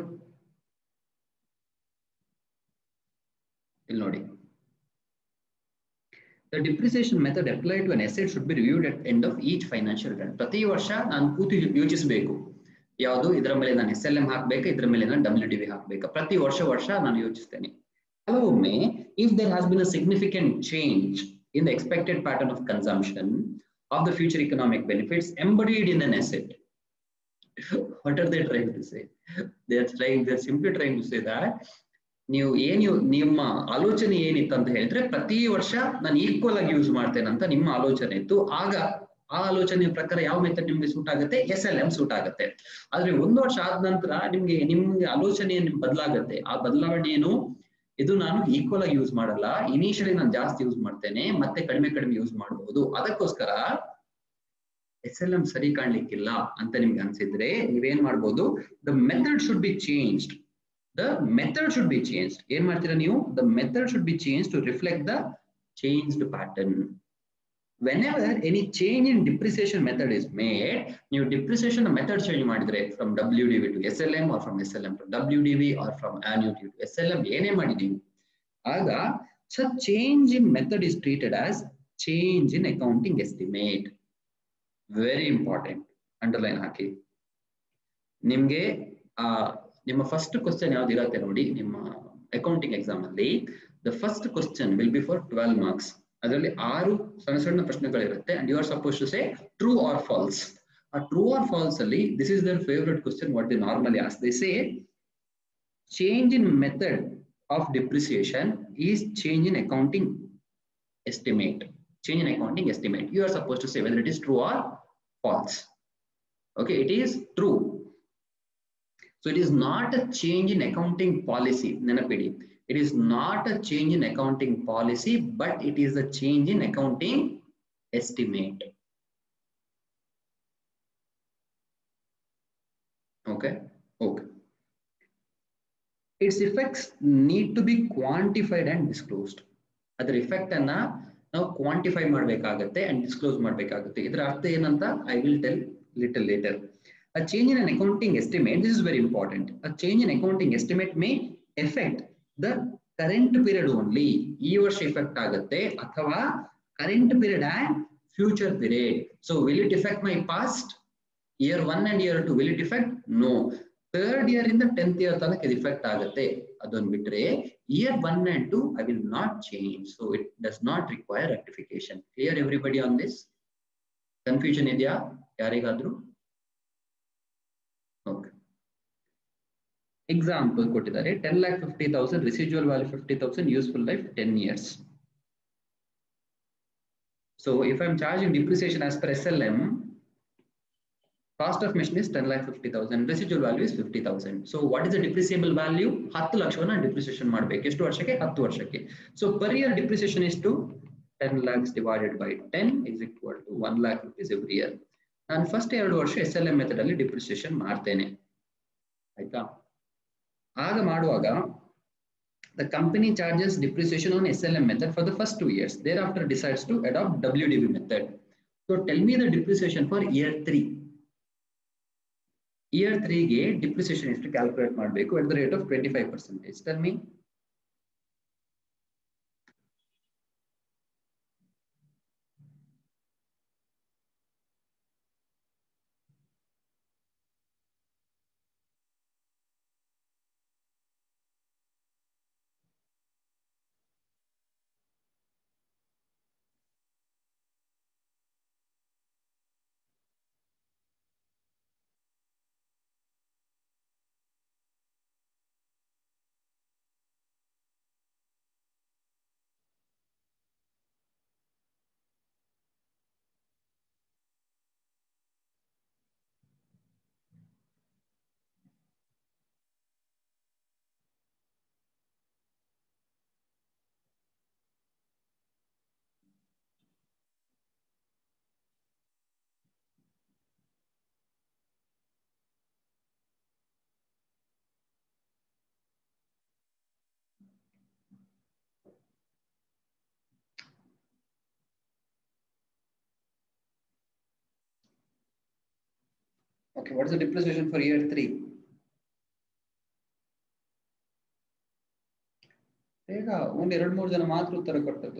[SPEAKER 1] ಇಲ್ಲಿ ನೋಡಿ The depreciation method applied to an asset should be reviewed at end of each financial return. ಪ್ರತಿ ವರ್ಷ ನಾನು ಕೂತು ಯೋಚಿಸಬೇಕು ಯಾವುದು ಇದರ ಮೇಲೆ ನಾನು ಎಸ್ ಎಲ್ ಎಂ ಹಾಕ್ಬೇಕಾ ಇದರ ಮೇಲೆ ನಾನು ಡಬ್ಲ್ಯೂ ಡಿ ಬಿ ಹಾಕ್ಬೇಕಾ ಪ್ರತಿ ವರ್ಷ ವರ್ಷ ನಾನು ಯೋಚಿಸ್ತೇನೆ ಕೆಲವೊಮ್ಮೆ if there has been a significant change in the expected pattern of consumption of the future economic benefits embedded in an asset what are they trying to say they are trying they're simply trying to say that ನೀವು ಏನು ನಿಮ್ಮ ಆಲೋಚನೆ ಏನಿತ್ತು ಅಂತ ಹೇಳಿದ್ರೆ ಪ್ರತಿ ವರ್ಷ ನಾನು ಈಕ್ವಲ್ ಆಗಿ ಯೂಸ್ ಮಾಡ್ತೇನೆ ಅಂತ ನಿಮ್ಮ ಆಲೋಚನೆ ಇತ್ತು ಆಗ ಆ ಆಲೋಚನೆ ಪ್ರಕಾರ ಯಾವ ಮೆಥಡ್ ನಿಮ್ಗೆ ಸೂಟ್ ಆಗುತ್ತೆ ಎಸ್ ಎಲ್ ಎಂ ಸೂಟ್ ಆಗುತ್ತೆ ಆದ್ರೆ ಒಂದು ವರ್ಷ ಆದ ನಂತರ ನಿಮ್ಗೆ ನಿಮ್ಗೆ ಆಲೋಚನೆ ನಿಮ್ ಬದಲಾಗುತ್ತೆ ಆ ಬದಲಾವಣೆ ಏನು ಇದು ನಾನು ಈಕ್ವಲ್ ಆಗಿ ಯೂಸ್ ಮಾಡಲ್ಲ ಇನಿಷಿಯಲಿ ನಾನು ಜಾಸ್ತಿ ಯೂಸ್ ಮಾಡ್ತೇನೆ ಮತ್ತೆ ಕಡಿಮೆ ಕಡಿಮೆ ಯೂಸ್ ಮಾಡಬಹುದು ಅದಕ್ಕೋಸ್ಕರ ಎಸ್ ಎಲ್ ಎಂ ಸರಿ ಕಾಣ್ಲಿಕ್ಕಿಲ್ಲ ಅಂತ ನಿಮ್ಗೆ ಅನ್ಸಿದ್ರೆ ನೀವೇನ್ ಮಾಡ್ಬೋದು the method should be changed the method should be changed ಏನ್ ಮಾಡ್ತೀರಾ ನೀವು the method should be change to reflect the changed pattern whenever any change in depreciation method is made ನೀವು depreciation ಮೆಥಡ್ ಚೇಂಜ್ ಮಾಡಿದ್ರೆ from W D V to S L M or from S L M to W D V or from annuity to S L M ಏನೇ ಮಾಡಿದೀವಿ ಆಗ such change in method is treated as change in accounting estimate very important underline ಹಾಕಿ ನಿಮ್ಗೆ ಆ ನಿಮ್ಮ first question ಯಾವ್ದು ಇರತ್ತೆ ನೋಡಿ ನಿಮ್ಮ ಅಕೌಂಟಿಂಗ್ ಎಕ್ಸಾಮ್ ಅಲ್ಲಿ the first question will be for twelve marks ಅದರಲ್ಲಿ ಆರು ಸಣ್ಣ ಸಣ್ಣ ಪ್ರಶ್ನೆಗಳಿರುತ್ತೆ and you are suppose to say true or false ಆ ಟ್ರೂ ಆರ್ ಫಾಲ್ಸ್ ಅಲ್ಲಿ this is their favourite question what the normally as they say change in method of depreciation is change in accounting estimate. Change in accounting estimate. You are supposed to say whether it is true or false. Okay, it is true. So it is not a change in accounting policy, Nanapidi. It is not a change in accounting policy, but it is a change in accounting estimate. Okay, okay. It's effects need to be quantified and disclosed ಅದರ effect ಅನ್ನ ನಾವು quantify ಮಾಡಬೇಕಾಗತ್ತೆ and disclose ಮಾಡಬೇಕಾಗುತ್ತೆ ಇದರ ಅರ್ಥ ಏನಂತ I will tell little later a change in an accounting estimate this is very important a change in accounting estimate may effect the current period only ಈ ವರ್ಷ ಇಫೆಕ್ಟ್ ಆಗುತ್ತೆ ಅಥವಾ current period and future period so will it effect my past year one and year two will it effect no third year ಇಂದ tenth year ತನಕ ಇದು effect ಆಗುತ್ತೆ ಅದೊಂದು ಬಿಟ್ರೆ year one and to I will not change so it does not require rectification clear everybody on this confusion ಇದೆಯಾ ಯಾರಿಗಾದ್ರೂ okay example ಕೊಟ್ಟಿದ್ದಾರೆ ten lakh fifty thousand residual value fifty thousand useful life ten years so if I am charging depreciation as per S L M cost of machine is 10 lakh 50,000 residual value is 50,000 so what is the depreciable value 10 ಲಕ್ಷವನ್ನ depreciation ಮಾಡಬೇಕು ಎಷ್ಟು ವರ್ಷಕ್ಕೆ 10 ವರ್ಷಕ್ಕೆ so per year depreciation is to 10 lakhs divided by 10 is equal to 1 lakh rupees every year ನಾನು first ಎರಡು ವರ್ಷ S L M method ಅಲ್ಲಿ depreciation ಮಾಡ್ತೇನೆ ಆಯ್ತಾ ಆಗ ಮಾಡುವಾಗ the company charges depreciation on SLM method for the first two years thereafter decides to adopt WDV method so tell me the depreciation for year 3 year ತ್ರೀಗೆ depreciation ಎಷ್ಟು calculate ಮಾಡಬೇಕು at the rate of twenty five percentage tell me Okay, what is the depreciation for year three? ಬೇಗ ಒಂದ್ ಎರಡ್ ಮೂರು ಜನ ಮಾತ್ರ ಉತ್ತರ ಕೊಟ್ಟದ್ದು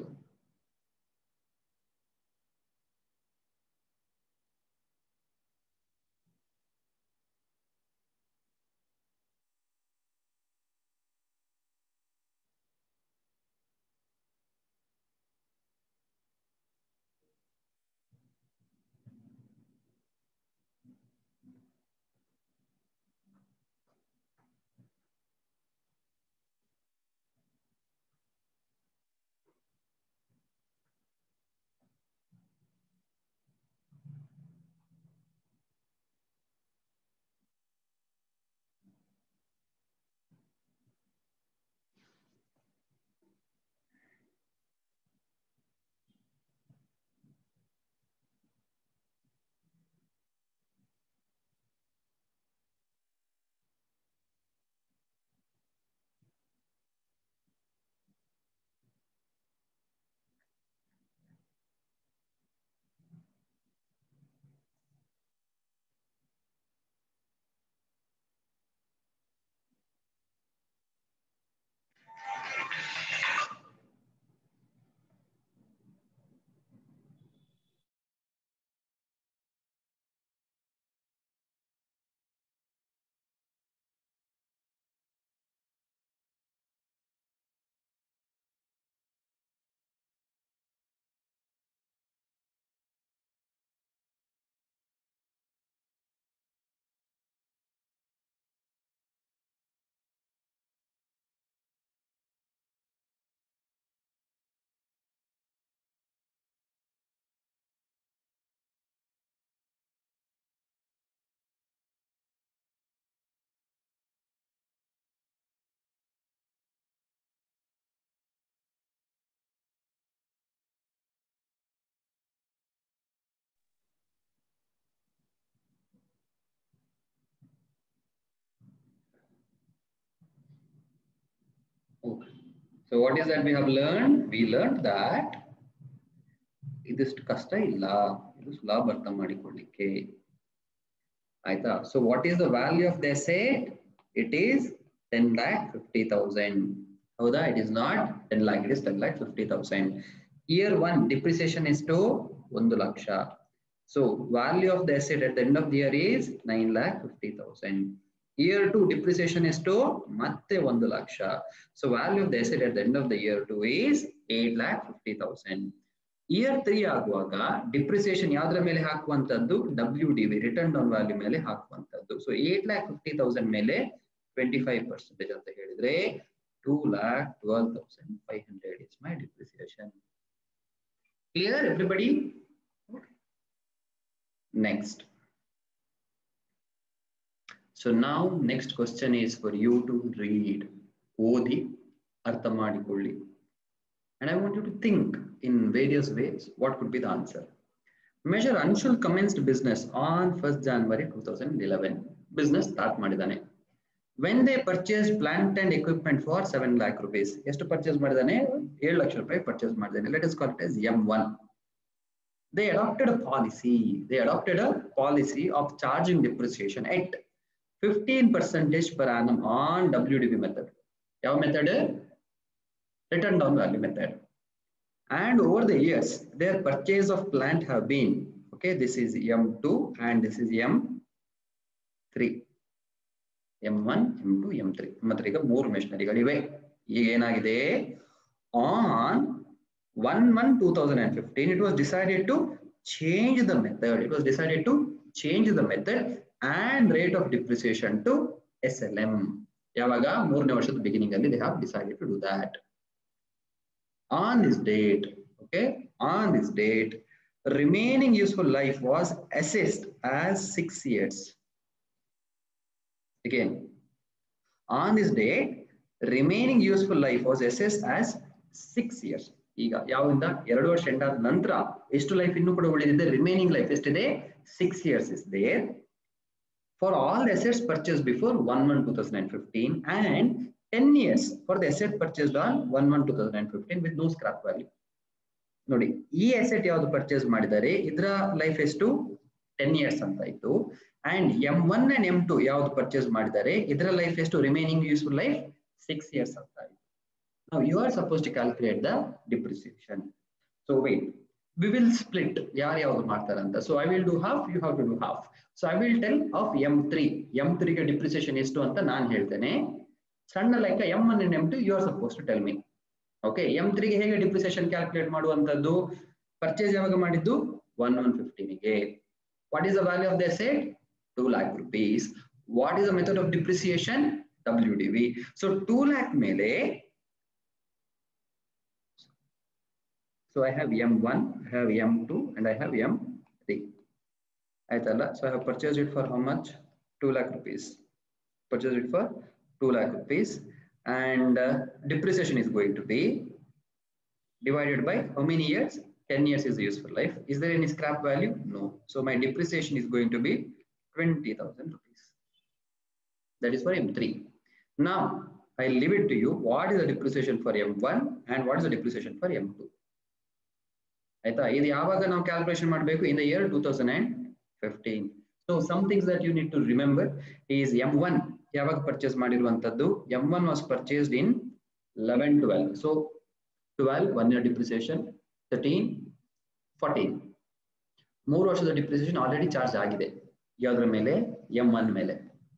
[SPEAKER 1] so what is that we have learn we learn that ಇದಿಷ್ಟು ಕಷ್ಟ ಇಲ್ಲ ಇದು ಸುಲಭ ಅರ್ಥ ಮಾಡಿಕೊಳ್ಳಿಕ್ಕೆ ಆಯ್ತಾ so what is the value of the asset it is ten lakh fifty thousand ಹೌದಾ it is not ten lakh it is ten lakh fifty thousand year one depreciation ಎಷ್ಟು ಒಂದು ಲಕ್ಷ so value of the asset at the end of the year is nine lakh fifty thousand year two depreciation ಎಷ್ಟು ಮತ್ತೆ ಒಂದು ಲಕ್ಷ so value of the asset at the end of the year two is eight lakh fifty thousand year three ಆಗುವಾಗ depreciation ಯಾವ್ದ್ರ ಮೇಲೆ ಹಾಕುವಂತದ್ದು W D V return down value ಮೇಲೆ ಹಾಕುವಂತದ್ದು so eight lakh fifty thousand ಮೇಲೆ ಟ್ವೆಂಟಿ ಫೈವ್ ಪರ್ಸೆಂಟೇಜ್ ಅಂತ ಹೇಳಿದ್ರೆ two lakh twelve thousand five hundred is my depreciation clear everybody next so ನಾವು next question is for you to read ಓದಿ ಅರ್ಥ ಮಾಡಿಕೊಳ್ಳಿ and I want you to think in various ways what could be the answer. Measure Anshul commenced business on 1st January 2011. Business start ಮಾಡಿದಾನೆ. When they purchased plant and equipment for 7 lakh rupees. ಎಷ್ಟು purchase ಮಾಡಿದಾನೆ? 7 ಲಕ್ಷ ರೂಪಾಯಿ purchase ಮಾಡಿದಾನೆ. Let us call it as M1. They adopted a policy. They adopted a policy of charging depreciation at 15 percentage per annum on WDV method. ಯಾವ method return down value method. And over the years, their purchase of plant have been, okay, this is M2 and this is M3. M1, M2, M3. ಮತ್ತೆ ಈಗ ಮೂರು ಮೆಷಿನರಿಗಳಿವೆ ಈಗ ಏನಾಗಿದೆ on one one two thousand and fifteen it was decided to change the method it was decided to change the method and rate of depreciation to S L M ಯಾವಾಗ ಮೂರನೇ ವರ್ಷದ beginning ಅಲ್ಲಿ they have decided to do that on this date, okay, on this date, remaining useful life was assessed as six years. Again, on this date, remaining useful life was assessed as six years. ಈಗ ಯಾವಿಂದ ಎರಡು ವರ್ಷ end ಆದ ನಂತರ ಎಷ್ಟು life ಇನ್ನೂ ಕೂಡ ಉಳಿದಿದೆ remaining life ಎಷ್ಟಿದೆ six years is there for all assets purchase before one one two thousand and fifteen and 10 years for the asset purchased on 1-1-2015 with no scrap value. ನೋಡಿ ಈ ಅಸೆಟ್ ಯಾವ್ದು ಪರ್ಚೇಸ್ ಮಾಡಿದ್ದಾರೆ ಇದರ life ಎಷ್ಟು ten years ಅಂತ ಇತ್ತು and M one and M two ಯಾವ್ದು purchase ಮಾಡಿದ್ದಾರೆ ಇದರ ಲೈಫ್ ಎಷ್ಟು remaining useful life six years ಅಂತ ಇತ್ತು ನಾವು you are suppose to calculate the depreciation so wait we will split ಯಾರು ಯಾವ್ದು ಮಾಡ್ತಾರಂತ so I will do half you have to do half so I will tell of M three M ತ್ರೀಗೆ depreciation ಎಷ್ಟು ಅಂತ ನಾನು ಹೇಳ್ತೇನೆ ಸಣ್ಣ ಲೆಕ್ಕ M one and M to you are suppose to tell me okay M ತ್ರೀಗೆ ಹೇಗೆ depreciation calculate ಮಾಡುವಂತದ್ದು ಪರ್ಚೇಸ್ ಯಾವಾಗ ಮಾಡಿದ್ದು ಒನ್ ಒನ್ ಫಿಫ್ಟೀನಿಗೆ what is the value of the asset two lakh rupees what is the method of depreciation W D V so two lakh ಮೇಲೆ so I have M one I have M two and I have M three ಆಯ್ತಲ್ಲ so I have purchase it for how much two lakh rupees purchase it for 2 lakh rupees and uh, depreciation is going to be divided by how many years 10 years is the useful life is there any scrap value no so my depreciation is going to be 20000 rupees that is for m3 now i leave it to you what is the depreciation for m1 and what is the depreciation for m2 ಆಯ್ತಾ ಇದು ಯಾವಾಗ ನಾವು calculation ಮಾಡಬೇಕು in the year two thousand and fifteen so some things that you need to remember is M one ಯಾವಾಗ purchase ಮಾಡಿರುವಂತದ್ದು M one was purchased in eleven twelve so twelve one year depreciation thirteen fourteen ಮೂರು ವರ್ಷದ depreciation already charge ಆಗಿದೆ ಯಾವ್ದ್ರ ಮೇಲೆ M one ಮೇಲೆ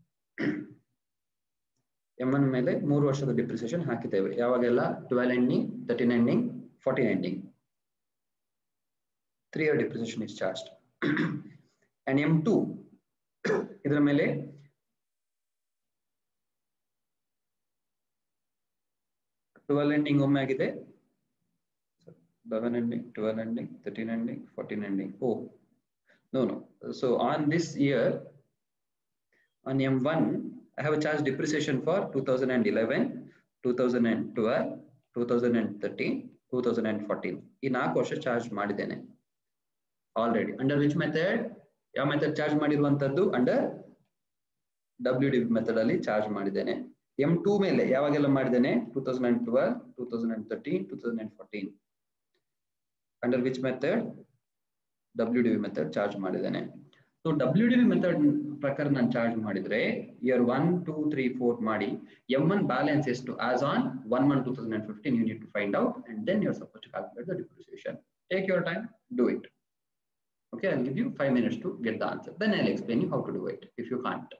[SPEAKER 1] M one ಮೇಲೆ ಮೂರು ವರ್ಷದ ಡಿಪ್ರಿಸಿಯೇಷನ್ ಹಾಕಿದ್ದೇವೆ ಯಾವಾಗೆಲ್ಲ twelve ending thirteen ending fourteen ending three year depreciation is charge and M two ಇದರ ಮೇಲೆ ಟ್ವೆಲ್ ಎಂಡಿಂಗ್ ಒಮ್ಮೆ ಆಗಿದೆ eleven ending twelve ending thirteen ending fourteen ending oh no no so on this year on M one I have charge depreciation for two thousand and eleven two thousand and twelve two thousand and thirteen two thousand and fourteen ಈ ನಾಲ್ಕು ವರ್ಷ charge ಮಾಡಿದ್ದೇನೆ already under which method ಯಾವ method charge ಮಾಡಿರುವಂತದ್ದು under W D method ಅಲ್ಲಿ charge ಮಾಡಿದ್ದೇನೆ M two ಮೇಲೆ ಯಾವಾಗೆಲ್ಲ ಮಾಡಿದ್ದೇನೆ two thousand and twelve two thousand and thirteen two thousand and fourteen under which method W D V method charge ಮಾಡಿದ್ದೇನೆ so W D V method ಪ್ರಕಾರ ನಾನು charge ಮಾಡಿದ್ರೆ year one two three four ಮಾಡಿ M one balance ಎಷ್ಟು as on one one two thousand and fifteen you need to find out and then you're supposed to calculate the depreciation take your time do it Okay, I'll give you five minutes to get the answer. Then I'll explain you how to do it if you can't.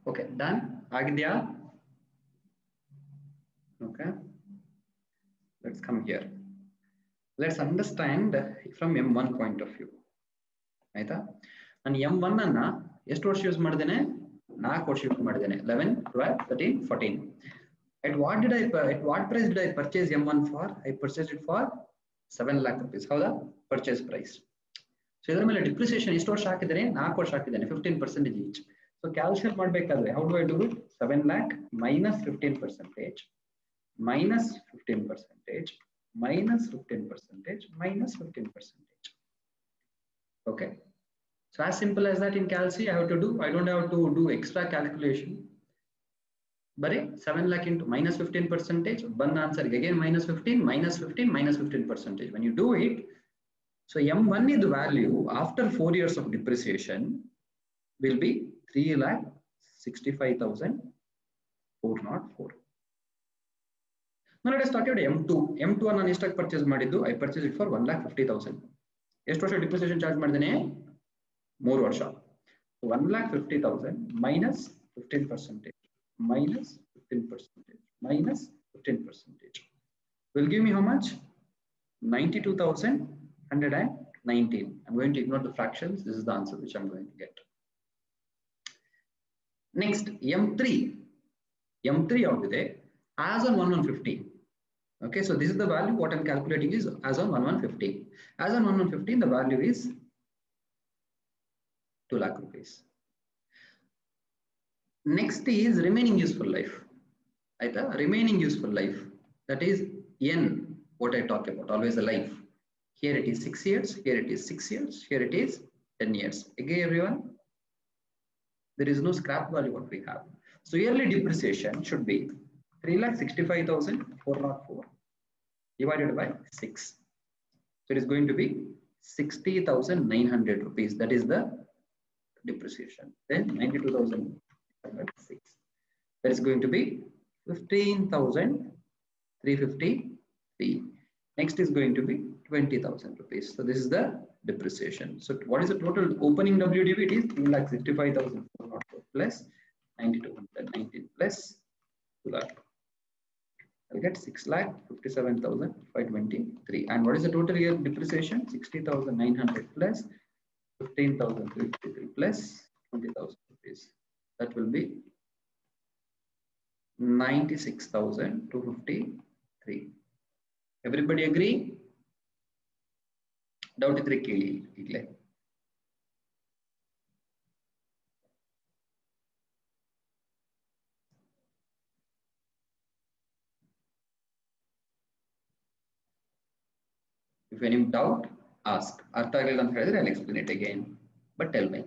[SPEAKER 1] Okay done ಆಗಿದೆಯಾ okay let's come here let's understand from M one point of view ಆಯ್ತಾ ನಾನು M one ಅನ್ನ ಎಷ್ಟು ವರ್ಷ use ಮಾಡಿದ್ದೇನೆ ನಾಲ್ಕು ವರ್ಷ use ಮಾಡಿದ್ದೇನೆ eleven twelve thirteen fourteen at what did I at what price did I purchase M1 for? I purchased it for 7 lakh rupees. ಹೌದಾ ಪರ್ಚೇಸ್ ಪ್ರೈಸ್ ಸೊ ಇದರ ಮೇಲೆ ಡಿಪ್ರಿಸಿಯೇಷನ್ ಎಷ್ಟು ವರ್ಷ ಹಾಕಿದ್ದೇನೆ ನಾಲ್ಕು ವರ್ಷ ಹಾಕಿದ್ದೇನೆ fifteen percentage each so calculate ಮಾಡಬೇಕಾದ್ರೆ how do I do it seven lakh minus fifteen percentage minus fifteen percentage minus fifteen percentage minus fifteen percentage okay so as simple as that in calci I have to do I don't have to do extra calculation ಬರೀ seven lakh into minus fifteen percentage ಬಂದ answer again minus fifteen minus fifteen minus fifteen percentage when you do it so M one ಇದ್ value after four years of depreciation will be three lakh sixty five thousand four not four ನಾನು stock M two M two ನಾನು ಎಷ್ಟಾಗಿ purchase ಮಾಡಿದ್ದು I purchase it for one lakh fifty thousand ಎಷ್ಟು ವರ್ಷ depreciation charge ಮಾಡಿದ್ದೇನೆ ಮೂರು ವರ್ಷ one lakh fifty thousand minus fifteen percentage minus 15 percentage minus 15 percentage will give me how much 92,119 I'm going to ignore the fractions this is the answer which I'm going to get next M3 M3 ಆಗಿದೆ as on 1150 okay so this is the value what I'm calculating is as on 1150 as on 1150 the value is 2 lakh rupees next is remaining useful life aita remaining useful life that is n what i talk about always the life here it is 6 years here it is 6 years here it is 10 years again everyone there is no scrap value what we have so yearly depreciation should be 3,65,404 divided by 6 so it is going to be 60,900 rupees that is the depreciation then 92,000 6. That is going to be 15,353. Next is going to be 20,000 rupees. So this is the depreciation. So what is the total opening WDV? It is 2,65,404 plus 9,219 plus 2 lakh. I'll get 6 lakh 57,523. And what is the total year depreciation? 60,900 plus 15,353 plus 20,000 rupees that will be 96,253. Everybody agree? Doubt ಇದ್ರೆ ಕೇಳಿ ಈಗಲೇ If any doubt, ask. ಅರ್ಥ ಆಗಲಿಲ್ಲ ಅಂತ ಹೇಳಿದ್ರೆ I'll explain it again. But tell me.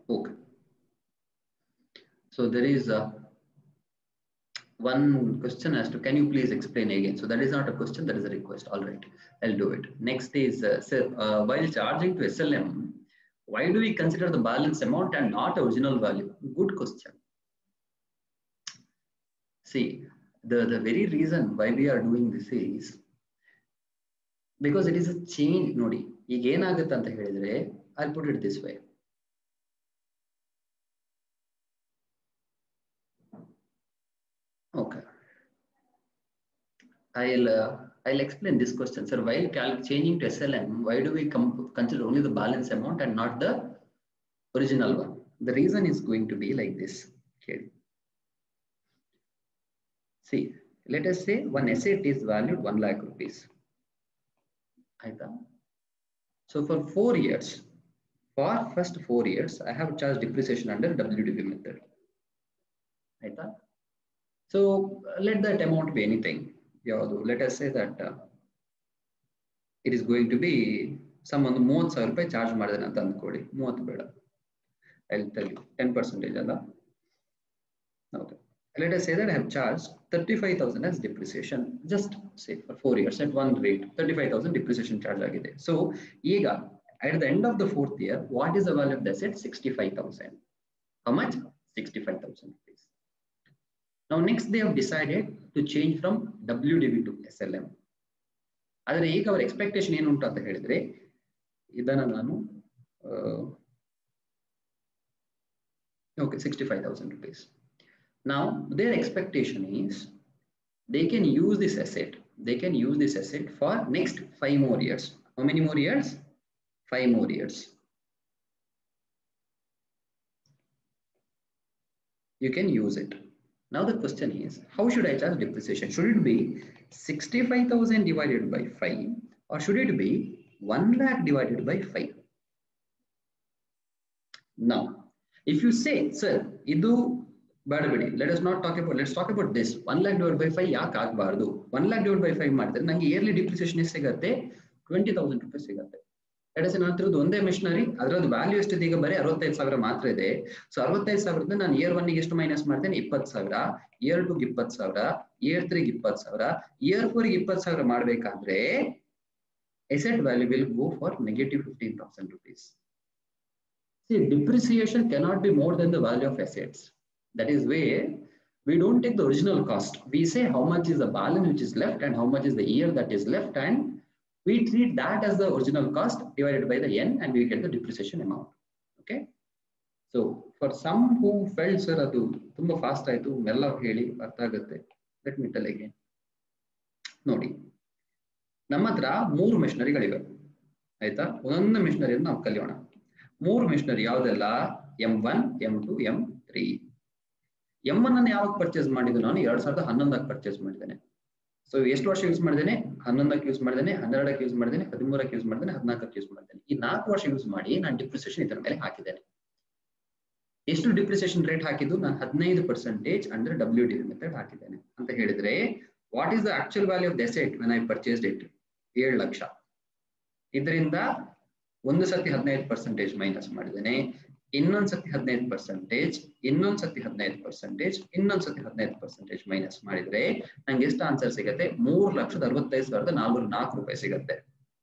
[SPEAKER 1] Okay. So there is uh, one question as to, can you please explain again? So that is not a question, that is a request. All right, I'll do it. Next is, uh, sir, uh, while charging to SLM, why do we consider the balance amount and not original value? Good question. See, the, the very reason why we are doing this is because it is a change ನೋಡಿ ಈಗ ಏನಾಗುತ್ತೆ ಅಂತ ಹೇಳಿದ್ರೆ I put it this way Okay. I'll uh, I'll explain this question, sir. While cal changing to SLM, why do we consider only the balance amount and not the original one? The reason is going to be like this. Okay. See, let us say one asset is valued 1 lakh rupees. So for four years, for first four years, I have charged depreciation under WDV method. So let that amount be anything. Let us say that uh, it is going to be some ಒಂದು ಮೂವತ್ತು ಸಾವಿರ ರೂಪಾಯಿ charge ಮಾಡಿದೆ ಅಂತ ಅಂದ್ಕೊಳ್ಳಿ ಮೂವತ್ತು ಬೇಡ I tell you ten percentage ಅಲ್ಲ ಹೌದು let us say that I have charged 35,000 as depreciation, just say for four years at one rate, 35,000 depreciation charge agide. So, ega, at the end of the fourth year, what is the value of the asset? 65,000. How much? 65,000 rupees. Now, next they have decided to change from WDV to SLM. ಆದರೆ ಈಗ ಅವರ expectation ಏನು ಉಂಟು ಅಂತ ಹೇಳಿದ್ರೆ ಇದನ್ನ ನಾನು okay sixty five thousand rupees Now, their expectation is they can use this asset. They can use this asset for next five more years. How many more years? Five more years. You can use it. Now the question is, how should I charge depreciation? Should it be 65,000 divided by 5 or should it be 1 lakh divided by 5? Now, if you say, sir, idu ಬೇಡ ಬಿಡಿ let us not talk about let's talk about this one lakh divide by five ಯಾಕೆ ಆಗಬಾರ್ದು one lakh divide by five ಮಾಡಿದ್ರೆ ನಂಗೆ yearly depreciation ಎಷ್ಟು ಸಿಗುತ್ತೆ twenty thousand rupees ಸಿಗುತ್ತೆ let us ನಾನು ಒಂದೇ ಮಿಷನರಿ ಅದರದ್ದು ವ್ಯಾಲ್ಯೂ ಎಷ್ಟಿದೆ ಈಗ ಬರೀ ಅರವತ್ತೈದು ಸಾವಿರ ಮಾತ್ರ ಇದೆ ಸೊ ಅರವತ್ತೈದು ಸಾವಿರದ ನಾನು ಇಯರ್ ಒನ್ಗೆ ಎಷ್ಟು ಮೈನಸ್ ಮಾಡ್ತೇನೆ ಇಪ್ಪತ್ತು ಸಾವಿರ ಇಯರ್ ಟೂಗೆ ಇಪ್ಪತ್ತು ಸಾವಿರ ಇಯರ್ ತ್ರೀಗೆ ಇಪ್ಪತ್ತು ಸಾವಿರ ಇಯರ್ ಫೋರ್ಗೆ ಇಪ್ಪತ್ತು ಸಾವಿರ ಮಾಡಬೇಕಾದ್ರೆ asset value will go for negative fifteen thousand rupees See, depreciation cannot be more than the value of assets. That is where we don't take the original cost. We say how much is the balance which is left and how much is the year that is left and we treat that as the original cost divided by the n and we get the depreciation amount. Okay. So for some who felt sir ಅದು ತುಂಬಾ fast ಆಯ್ತು ಮೆಲ್ಲ ಹೇಳಿ ಅರ್ಥ ಆಗುತ್ತೆ let me tell again ನೋಡಿ ನಮ್ಮ ಹತ್ರ ಮೂರು ಮೆಷಿನರಿಗಳಿವೆ ಆಯ್ತಾ ಒಂದೊಂದು ಮೆಷಿನರಿಯನ್ನು ನಾವು ಕಲಿಯೋಣ ಮೂರು ಮೆಷಿನರಿ ಯಾವುದೆಲ್ಲ M one M two M three M one ಅನ್ನು ಯಾವಾಗ ಪರ್ಚೇಸ್ ಮಾಡಿದ್ದು ನಾನು ಎರಡ್ ಸಾವಿರದ ಹನ್ನೊಂದಕ್ಕೆ ಪರ್ಚೇಸ್ ಮಾಡಿದ್ದೇನೆ ಸೊ ಎಷ್ಟು ವರ್ಷ ಯೂಸ್ ಮಾಡಿದ್ದೇನೆ ಹನ್ನೊಂದಕ್ಕೆ ಯೂಸ್ ಮಾಡಿದ್ದೇನೆ ಹನ್ನೆರಡಕ್ಕೆ ಯೂಸ್ ಮಾಡಿದ್ದೇನೆ ಹದಿಮೂರಕ್ಕೆ ಯೂಸ್ ಮಾಡಿದ್ದೇನೆ ಹದಿನಾಲ್ಕಕ್ಕೆ ಯೂಸ್ ಮಾಡಿದ್ದೇನೆ ಈ ನಾಲ್ಕು ವರ್ಷ ಯೂಸ್ ಮಾಡಿ ನಾನು ಡಿಪ್ರಿಸಿಯೇಷನ್ ಇದರ ಮೇಲೆ ಹಾಕಿದ್ದೇನೆ ಎಷ್ಟು ಡಿಪ್ರಿಸಿಯೇಷನ್ ರೇಟ್ ಹಾಕಿದ್ದು ನಾನು ಹದಿನೈದು ಪರ್ಸೆಂಟೇಜ್ ಅಂದ್ರೆ ಡಬ್ಲ್ಯೂ ಡಿ ಮೆಥಡ್ ಹಾಕಿದ್ದೇನೆ ಅಂತ ಹೇಳಿದ್ರೆ what is the actual value of the asset when I purchased it ಏಳು ಲಕ್ಷ ಇದರಿಂದ ಒಂದು ಸತಿ ಹದಿನೈದು ಪರ್ಸೆಂಟೇಜ್ ಮೈನಸ್ ಮಾಡಿದ್ದೇನೆ ಇನ್ನೊಂದ್ ಸತಿ ಹದಿನೈದು ಪರ್ಸೆಂಟೇಜ್ ಇನ್ನೊಂದ್ ಸತಿ ಹದಿನೈದು ಪರ್ಸೆಂಟೇಜ್ ಇನ್ನೊಂದ್ ಸತಿ ಹದಿನೈದು ಪರ್ಸೆಂಟೇಜ್ ಮೈನಸ್ ಮಾಡಿದ್ರೆ ನಂಗೆ ಎಷ್ಟು ಆನ್ಸರ್ ಸಿಗುತ್ತೆ ಮೂರ್ ಲಕ್ಷದ ಅರವತ್ತೈದು ಸಾವಿರದ ನಾಲ್ನೂರ ನಾಲ್ಕು ರೂಪಾಯಿ ಸಿಗುತ್ತೆ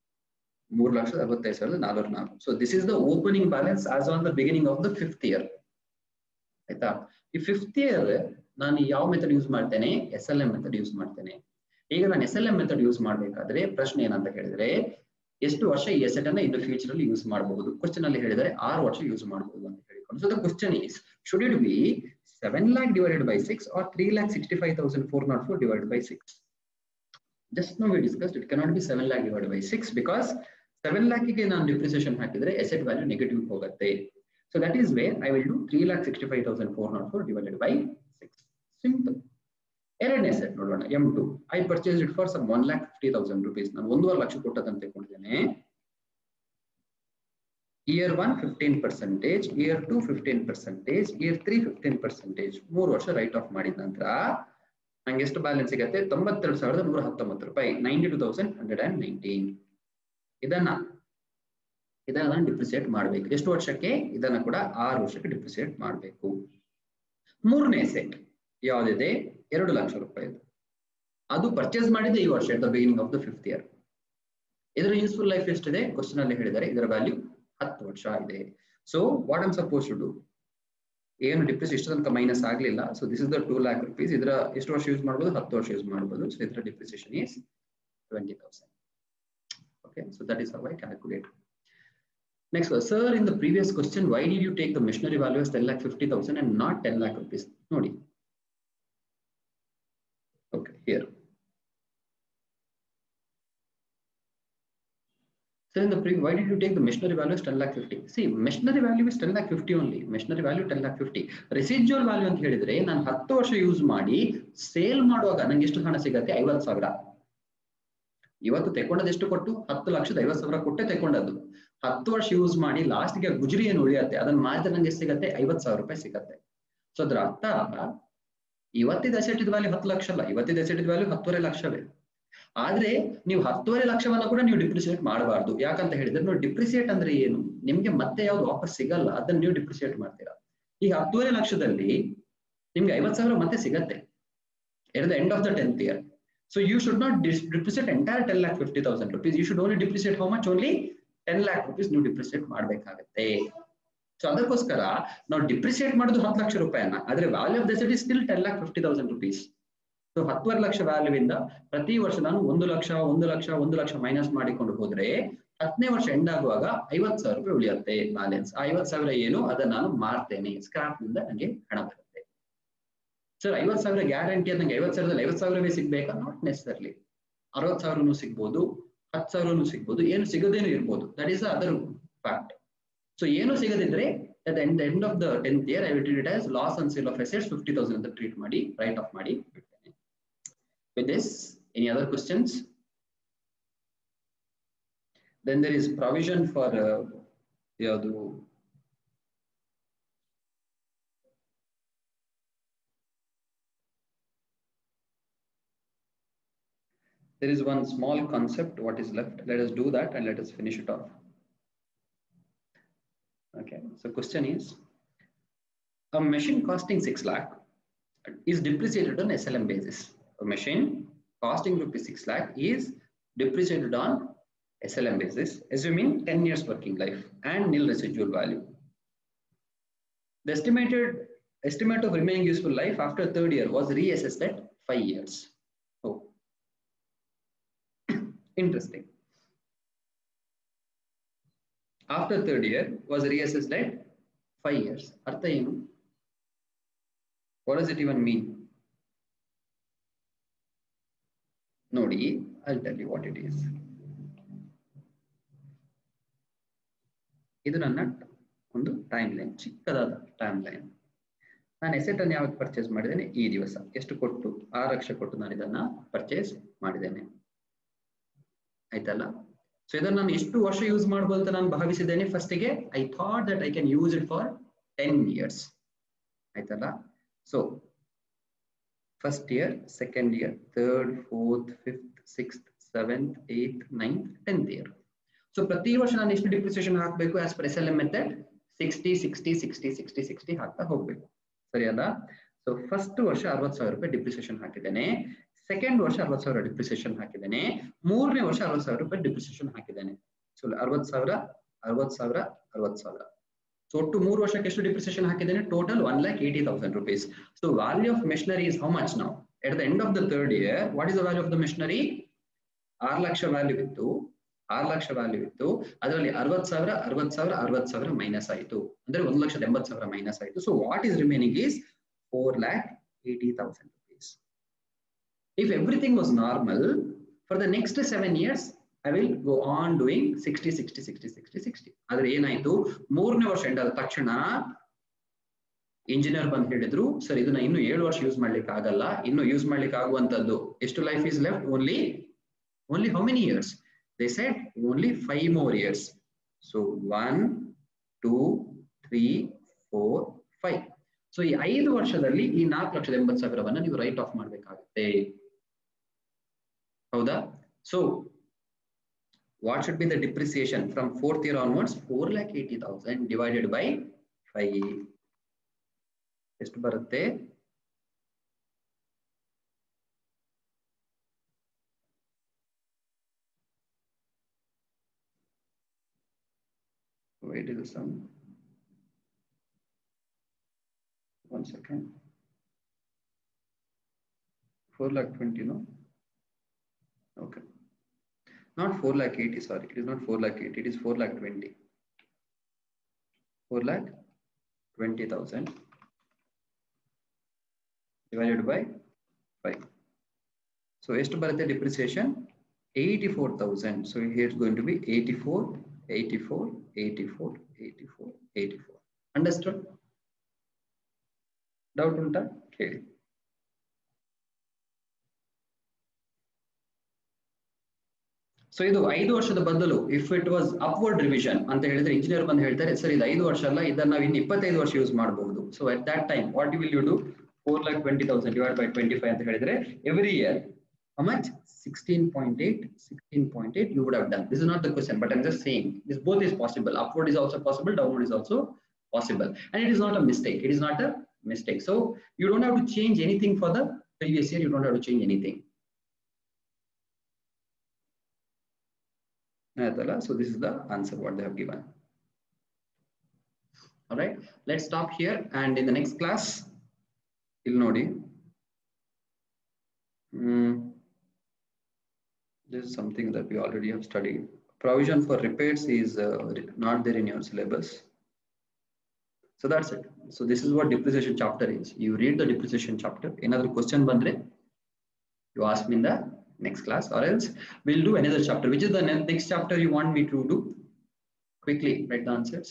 [SPEAKER 1] ಮೂರ್ ಲಕ್ಷದ ಅರವತ್ತೈದು ಸಾವಿರದ ನಾಲ್ನೂರ ನಾಲ್ಕು so this is the opening balance as on the beginning of the fifth year ಆಯ್ತಾ ಈ ಫಿಫ್ತ್ ಇಯರ್ ನಾನು ಯಾವ ಮೆಥಡ್ ಯೂಸ್ ಮಾಡ್ತೇನೆ S L M method use ಮಾಡ್ತೇನೆ ಈಗ ನಾನು S L M method use ಮಾಡ್ಬೇಕಾದ್ರೆ ಪ್ರಶ್ನೆ ಏನಂತ ಹೇಳಿದ್ರೆ ಎಷ್ಟು ವರ್ಷ ಈ ಎಸೆಟ್ ಅನ್ನ ಇನ್ನು ಫ್ಯೂಚರ್ ಅಲ್ಲಿ ಯೂಸ್ ಮಾಡಬಹುದು ಕ್ವಶನ್ ಅಲ್ಲಿ ಹೇಳಿದರೆ ಆರು ವರ್ಷ ಯೂಸ್ ಮಾಡಬಹುದು ಅಂತ ಹೇಳಿಕೊಂಡು so the question is should it be seven lakh divided by six or three lakh sixty five thousand four not four divide by six just no we discuss it cannot be seven lakh divide by six because seven ಲ್ಯಾಕಿಗೆ ನಾನು depreciation ಹಾಕಿದ್ರೆ asset value negative ಹೋಗುತ್ತೆ so that is way I will do three lakh sixty five thousand four not four divided by six simple ಎರಡನೇ set ನೋಡೋಣ M two I purchase it for some one lakh fifty thousand rupees ನಾನು ಒಂದೂವರೆ ಲಕ್ಷ ಕೊಟ್ಟದಂತ ತಿಳ್ಕೊಂಡಿದ್ದೇನೆ year one fifteen percentage year two fifteen percentage year three fifteen percentage ಮೂರು ವರ್ಷ right of ಮಾಡಿದ ನಂತರ ನಂಗೆ ಎಷ್ಟು ಬ್ಯಾಲೆನ್ಸ್ ಸಿಗುತ್ತೆ ತೊಂಬತ್ತೆರಡು ಸಾವಿರದ ನೂರ ಹತ್ತೊಂಬತ್ತು ರೂಪಾಯಿ ninety two thousand hundred and nineteen ಇದನ್ನ ಇದನ್ನ ಡಿಪ್ರಿಸಿಯೇಟ್ ಮಾಡಬೇಕು ಎಷ್ಟು ವರ್ಷಕ್ಕೆ ಇದನ್ನ ಕೂಡ ಆರು ವರ್ಷಕ್ಕೆ ಡಿಪ್ರಿಸಿಯೇಟ್ ಮಾಡಬೇಕು ಮೂರನೇ ಸೆಟ್ ಯಾವ್ದಿದೆ ಎರಡು ಲಕ್ಷ ರೂಪಾಯಿ ಅದು ಪರ್ಚೇಸ್ ಮಾಡಿದೆ ಈ ವರ್ಷ at the beginning of the fifth year ಇದರ ಯೂಸ್ಫುಲ್ ಲೈಫ್ ಎಷ್ಟಿದೆ ಕ್ವಶನ್ ಅಲ್ಲಿ ಹೇಳಿದ್ದಾರೆ ಇದರ ವ್ಯಾಲ್ಯೂ ಹತ್ತು ವರ್ಷ ಇದೆ so what am suppose to do ಏನು ಡಿಪ್ರಿಸ್ ಇಷ್ಟು ತನಕ ಮೈನಸ್ ಆಗಲಿಲ್ಲ so this is the two lakh rupees ಇದರ ಎಷ್ಟು ವರ್ಷ ಯೂಸ್ ಮಾಡ್ಬೋದು ಹತ್ತು ವರ್ಷ ಯೂಸ್ ಮಾಡ್ಬೋದು ಸೊ ಇದರ depreciation is twenty thousand okay so that is how I calculate Next, sir, in the previous question, why did you take the machinery value as 10 lakh 50,000 and not 10 lakh rupees? Nodi. Okay, here. So in the pre, why did you take the machinery value as 10 lakh 50? See, machinery value is 10 lakh 50 only. Machinery value 10 lakh 50. Residual value ಅಂತ ಹೇಳಿದ್ರೆ ನಾನು ಹತ್ತು ವರ್ಷ use ಮಾಡಿ sale ಮಾಡುವಾಗ ನಂಗೆ ಎಷ್ಟು ಹಣ ಸಿಗತ್ತೆ ಐವತ್ತು ಸಾವಿರ ಇವತ್ತು ತೆಕೊಂಡದ್ದು ಎಷ್ಟು ಕೊಟ್ಟು ಹತ್ತು ಲಕ್ಷದ ಐವತ್ತು ಸಾವಿರ ಕೊಟ್ಟೆ ತೆಕೊಂಡದ್ದು ಹತ್ತು ವರ್ಷ ಯೂಸ್ ಮಾಡಿ ಲಾಸ್ಟ್ಗೆ ಗುಜರಿ ಏನು ಉಳಿಯತ್ತೆ ಅದನ್ನ ಮಾರಿದ್ರೆ ನಂಗೆ ಸಿಗತ್ತೆ ಐವತ್ ಸಾವಿರ ರೂಪಾಯಿ ಸಿಗತ್ತೆ ಸೊ ಅದ್ರ ಅರ್ಥ ಇವತ್ತಿದ ಅಸೆಟ್ ವ್ಯಾಲ್ಯೂ ಹತ್ತು ಲಕ್ಷ ಅಲ್ಲ ಇವತ್ತಿದ ಅಸೆಟ್ ವ್ಯಾಲ್ಯೂ ಹತ್ತುವರೆ ಲಕ್ಷವೇ ಆದ್ರೆ ನೀವು ಹತ್ತುವರೆ ಲಕ್ಷವನ್ನ ಕೂಡ ನೀವು ಡಿಪ್ರಿಸಿಯೇಟ್ ಮಾಡಬಾರ್ದು ಯಾಕಂತ ಹೇಳಿದ್ರೆ ನೋಡಿ ಡಿಪ್ರಿಸಿಯೇಟ್ ಅಂದ್ರೆ ಏನು ನಿಮ್ಗೆ ಮತ್ತೆ ಯಾವ್ದು ವಾಪಸ್ ಸಿಗಲ್ಲ ಅದನ್ನ ನೀವು ಡಿಪ್ರಿಸಿಯೇಟ್ ಮಾಡ್ತೀರಾ ಈ ಹತ್ತುವರೆ ಲಕ್ಷದಲ್ಲಿ ನಿಮ್ಗೆ ಐವತ್ ಸಾವಿರ ಮತ್ತೆ ಸಿಗತ್ತೆ at the end of the tenth year so you should not depreciate entire ten lakh fifty thousand rupees you should only depreciate how much only ten lakh rupees ನೀವು ಡಿಪ್ರಿಸಿಯೇಟ್ ಮಾಡ್ಬೇಕಾಗತ್ತೆ ಸೊ ಅದಕ್ಕೋಸ್ಕರ ನಾವು ಡಿಪ್ರಿಸಿಯೇಟ್ ಮಾಡೋದು ಹತ್ತು ಲಕ್ಷ ರೂಪಾಯಿನ ಆದ್ರೆ value of the set is still ten lakh fifty thousand rupees so ಹತ್ತುವರೆ ಲಕ್ಷ ವ್ಯಾಲ್ಯೂ ಇಂದ ಪ್ರತಿ ವರ್ಷ ನಾನು ಒಂದು ಲಕ್ಷ ಒಂದು ಲಕ್ಷ ಒಂದು ಲಕ್ಷ ಮೈನಸ್ ಮಾಡಿಕೊಂಡು ಹೋದ್ರೆ ಹತ್ತನೇ ವರ್ಷ ಎಂಡ್ ಆಗುವಾಗ ಐವತ್ ಸಾವಿರ ರೂಪಾಯಿ ಉಳಿಯುತ್ತೆ ಬ್ಯಾಲೆನ್ಸ್ ಆ ಐವತ್ ಸಾವಿರ ಏನು ಅದನ್ನ ನಾನು ಮಾರ್ತೇನೆ ಸ್ಕ್ರಾಪ್ ನಿಂದ ನನಗೆ ಹಣ ಬರುತ್ತೆ ಸರ್ ಐವತ್ ಸಾವಿರ ಗ್ಯಾರಂಟಿ ಅಂತ ನಂಗೆ ಐವತ್ ಸಾವಿರದಲ್ಲಿ ಐವತ್ ಸಾವಿರವೇ ಸಿಗ್ಬೇಕಾ ನಾಟ್ ನೆಸರ್ಲಿ ಅರವತ್ ಸಾವಿರನೂ ಸಿಗ್ಬೋದು ಹತ್ತು ಸಾವಿರನೂ ಸಿಗ್ಬೋದು ಏನು ಸಿಗದೇನು ಇರ್ಬೋದು that is other fact so ಏನು ಸಿಗದಿದ್ರೆ at the end, the end of the 10th year, I will treat it as loss on sale of assets 50,000 ಅಂತ treat ಮಾಡಿ write off ಮಾಡಿ ಬಿಡ್ತೇನೆ with this any other questions then there is provision for uh, ಯಾವುದು there is one small concept what is left let us do that and let us finish it off okay so question is a machine costing 6 lakh is depreciated on slm basis a machine costing rupees 6 lakh is depreciated on slm basis assuming 10 years working life and nil residual value the estimated estimate of remaining useful life after third year was reassessed at 5 years oh interesting after third year was reassessed at five years. Artha ಏನು What does it even mean? ನೋಡಿ I'll tell you what it is. ಇದು ನನ್ನ ಒಂದು timeline ಚಿಕ್ಕದಾದ time line ನಾನು asset ಅನ್ನು ಯಾವತ್ತು purchase ಮಾಡಿದ್ದೇನೆ ಈ ದಿವಸ ಎಷ್ಟು ಕೊಟ್ಟು ಆರು ಲಕ್ಷ ಕೊಟ್ಟು ನಾನು ಇದನ್ನ ಪರ್ಚೇಸ್ ಮಾಡಿದ್ದೇನೆ ಆಯ್ತಲ್ಲ ಸೊ ಇದನ್ನ ನಾನು ಎಷ್ಟು ವರ್ಷ ಯೂಸ್ ಮಾಡ್ಬೋದು ಅಂತ ನಾನು ಭಾವಿಸಿದ್ದೇನೆ ಫಸ್ಟಿಗೆ I thought that I can use it for ten years ಆಯ್ತಲ್ಲ so first year second year third fourth fifth sixth seventh eighth ninth tenth year so ಪ್ರತಿ ವರ್ಷ ನಾನು ಎಷ್ಟು ಡಿಪ್ರಿಸಿಯೇಷನ್ ಹಾಕಬೇಕು as per S L M method sixty sixty sixty sixty sixty ಹಾಕ್ತಾ ಹೋಗ್ಬೇಕು ಸರಿಯಲ್ಲ so first ವರ್ಷ ಅರವತ್ತು ಸಾವಿರ ರೂಪಾಯಿ ಡಿಪ್ರಿಸಿಯೇಷನ್ ಹಾಕಿದ್ದೇನೆ ಸೆಕೆಂಡ್ ವರ್ಷ ಅರವತ್ತು ಸಾವಿರ ಡಿಪ್ರಿಸಿಯೇಷನ್ ಹಾಕಿದ್ದೇನೆ ಮೂರನೇ ವರ್ಷ ಅರವತ್ತು ಸಾವಿರ ರೂಪಾಯಿ ಡಿಪ್ರಿಸಿಯೇಷನ್ ಹಾಕಿದ್ದೇನೆ ಸೊ ಅರವತ್ತು ಸಾವಿರ ಅರವತ್ತು ಸಾವಿರ ಅರವತ್ತು ಸಾವಿರ ಸೊ ಒಟ್ಟು ಮೂರು ವರ್ಷಕ್ಕೆ ಎಷ್ಟು ಡಿಪ್ರಿಸಿಯೇಷನ್ ಹಾಕಿದ್ದೇನೆ total one lakh eighty thousand rupees so value of machinery is how much ನಾವು at the end of the third year what is the value of the machinery ಆರು ಲಕ್ಷ ವ್ಯಾಲ್ಯೂ ಇತ್ತು ಆರು ಲಕ್ಷ ವ್ಯಾಲ್ಯೂ ಇತ್ತು ಅದರಲ್ಲಿ ಅರವತ್ ಸಾವಿರ ಅರವತ್ ಸಾವಿರ ಅರವತ್ ಸಾವಿರ ಮೈನಸ್ ಆಯಿತು ಅಂದ್ರೆ ಒಂದು ಲಕ್ಷದ ಎಂಬತ್ತು ಸಾವಿರ ಮೈನಸ್ ಆಯಿತು so what is remaining is four lakh eighty thousand rupees if everything was normal for the next seven years i will go on doing 60 60 60 60 60 ಆದ್ರೆ ಏನಾಯ್ತು ಮೂರನೇ ವರ್ಷ ಎಂಡ್ ಆದ ತಕ್ಷಣ ಇಂಜಿನಿಯರ್ ಬಂದು ಹೇಳಿದ್ರು ಸರ್ ಇದನ್ನ ಇನ್ನು ಏಳು ವರ್ಷ ಯೂಸ್ ಮಾಡ್ಲಿಕ್ಕೆ ಆಗಲ್ಲ ಇನ್ನು ಯೂಸ್ ಮಾಡ್ಲಿಕ್ಕೆ ಆಗುವಂತದ್ದು ಎಷ್ಟು life is left only only how many years they set only five more years so one two three four five so ಈ ಐದು ವರ್ಷದಲ್ಲಿ ಈ ನಾಲ್ಕು ಲಕ್ಷದ ಎಂಬತ್ತು ಸಾವಿರವನ್ನ ನೀವು ರೈಟ್ ಆಫ್ ಮಾಡ್ಬೇಕಾಗುತ್ತೆ ಹೌದಾ so what should be the depreciation from fourth year onwards 4 lakh 80000 divided by 5 ಎಷ್ಟು ಬರುತ್ತೆ wait is the sum one second 4 lakh 20 no okay not 4 lakh 80 sorry it is not 4 lakh 80 it is 4 lakh 20 4 lakh 20000 divided by 5 so ಎಷ್ಟು ಬರುತ್ತೆ depreciation 84000 so here it's going to be 84 84 84 84 84 understood doubt ಉಂಟಾ ಕೇಳಿ so ಇದು ಐದು ವರ್ಷದ ಬದಲು if it was upward revision ಅಂತ ಹೇಳಿದ್ರೆ ಇಂಜಿನಿಯರ್ ಬಂದು ಹೇಳ್ತಾರೆ ಸರ್ ಇದು ಐದು ವರ್ಷ ಅಲ್ಲ ಇದನ್ನ ನಾವು ಇನ್ನು ಇಪ್ಪತ್ತೈದು ವರ್ಷ ಯೂಸ್ ಮಾಡಬಹುದು so at that time what will you do four lakh twenty thousand divide by twenty five ಅಂತ ಹೇಳಿದ್ರೆ every year how much 16.8 16.8 you would have done this is not the question but i'm just saying this both is possible upward is also possible downward is also possible and it is not a mistake it is not a mistake so you don't have to change anything for the previous year you don't have to change anything so this is the answer what they have given all right let's stop here and in the next class il nodi mm. this is something that we already have studied. Provision for repairs is uh, not there in your syllabus. So that's it. So this is what depreciation chapter is. You read the depreciation chapter. Another question bandre, you ask me in the next class or else we'll do another chapter. Which is the next chapter you want me to do? Quickly write the answers.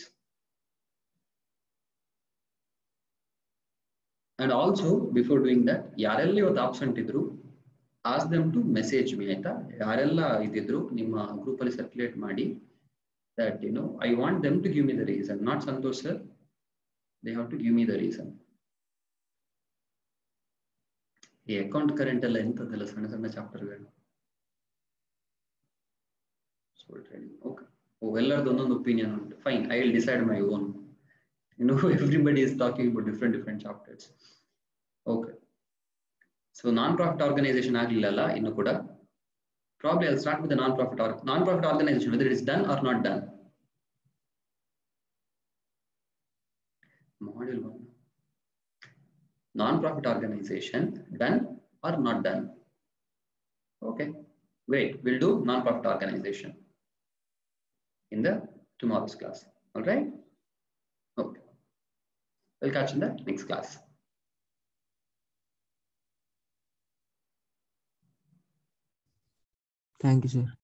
[SPEAKER 1] And also before doing that, ಯಾರೆಲ್ಲ ಇವತ್ತು absent ಇದ್ರು as them to message me ಆಯ್ತಾ ಯಾರೆಲ್ಲ ಇದ್ದಿದ್ರು ನಿಮ್ಮ group ಅಲ್ಲಿ circulate ಮಾಡಿ that you know I want them to give me the reason not Santosh sir they have to give me the reason ಈ ಅಕೌಂಟ್ ಕರೆಂಟ್ ಎಲ್ಲ ಎಂತದಲ್ಲ ಸಣ್ಣ ಸಣ್ಣ ಚಾಪ್ಟರ್ಗಳು ಓಕೆ ಓ ಎಲ್ಲರದ್ದು ಒಂದೊಂದು ಒಪಿನಿಯನ್ ಉಂಟು fine I will decide my own you know everybody is talking about different different chapters okay so non profit organisation ಆಗಲಿಲ್ಲ ಇನ್ನು ಕೂಡ probably I start with non profit non profit organisation whether it is done or not done module one non profit organisation done or not done okay wait will do non profit organisation in the tomorrow's class all right okay will catch in the next class
[SPEAKER 2] Thank you, sir.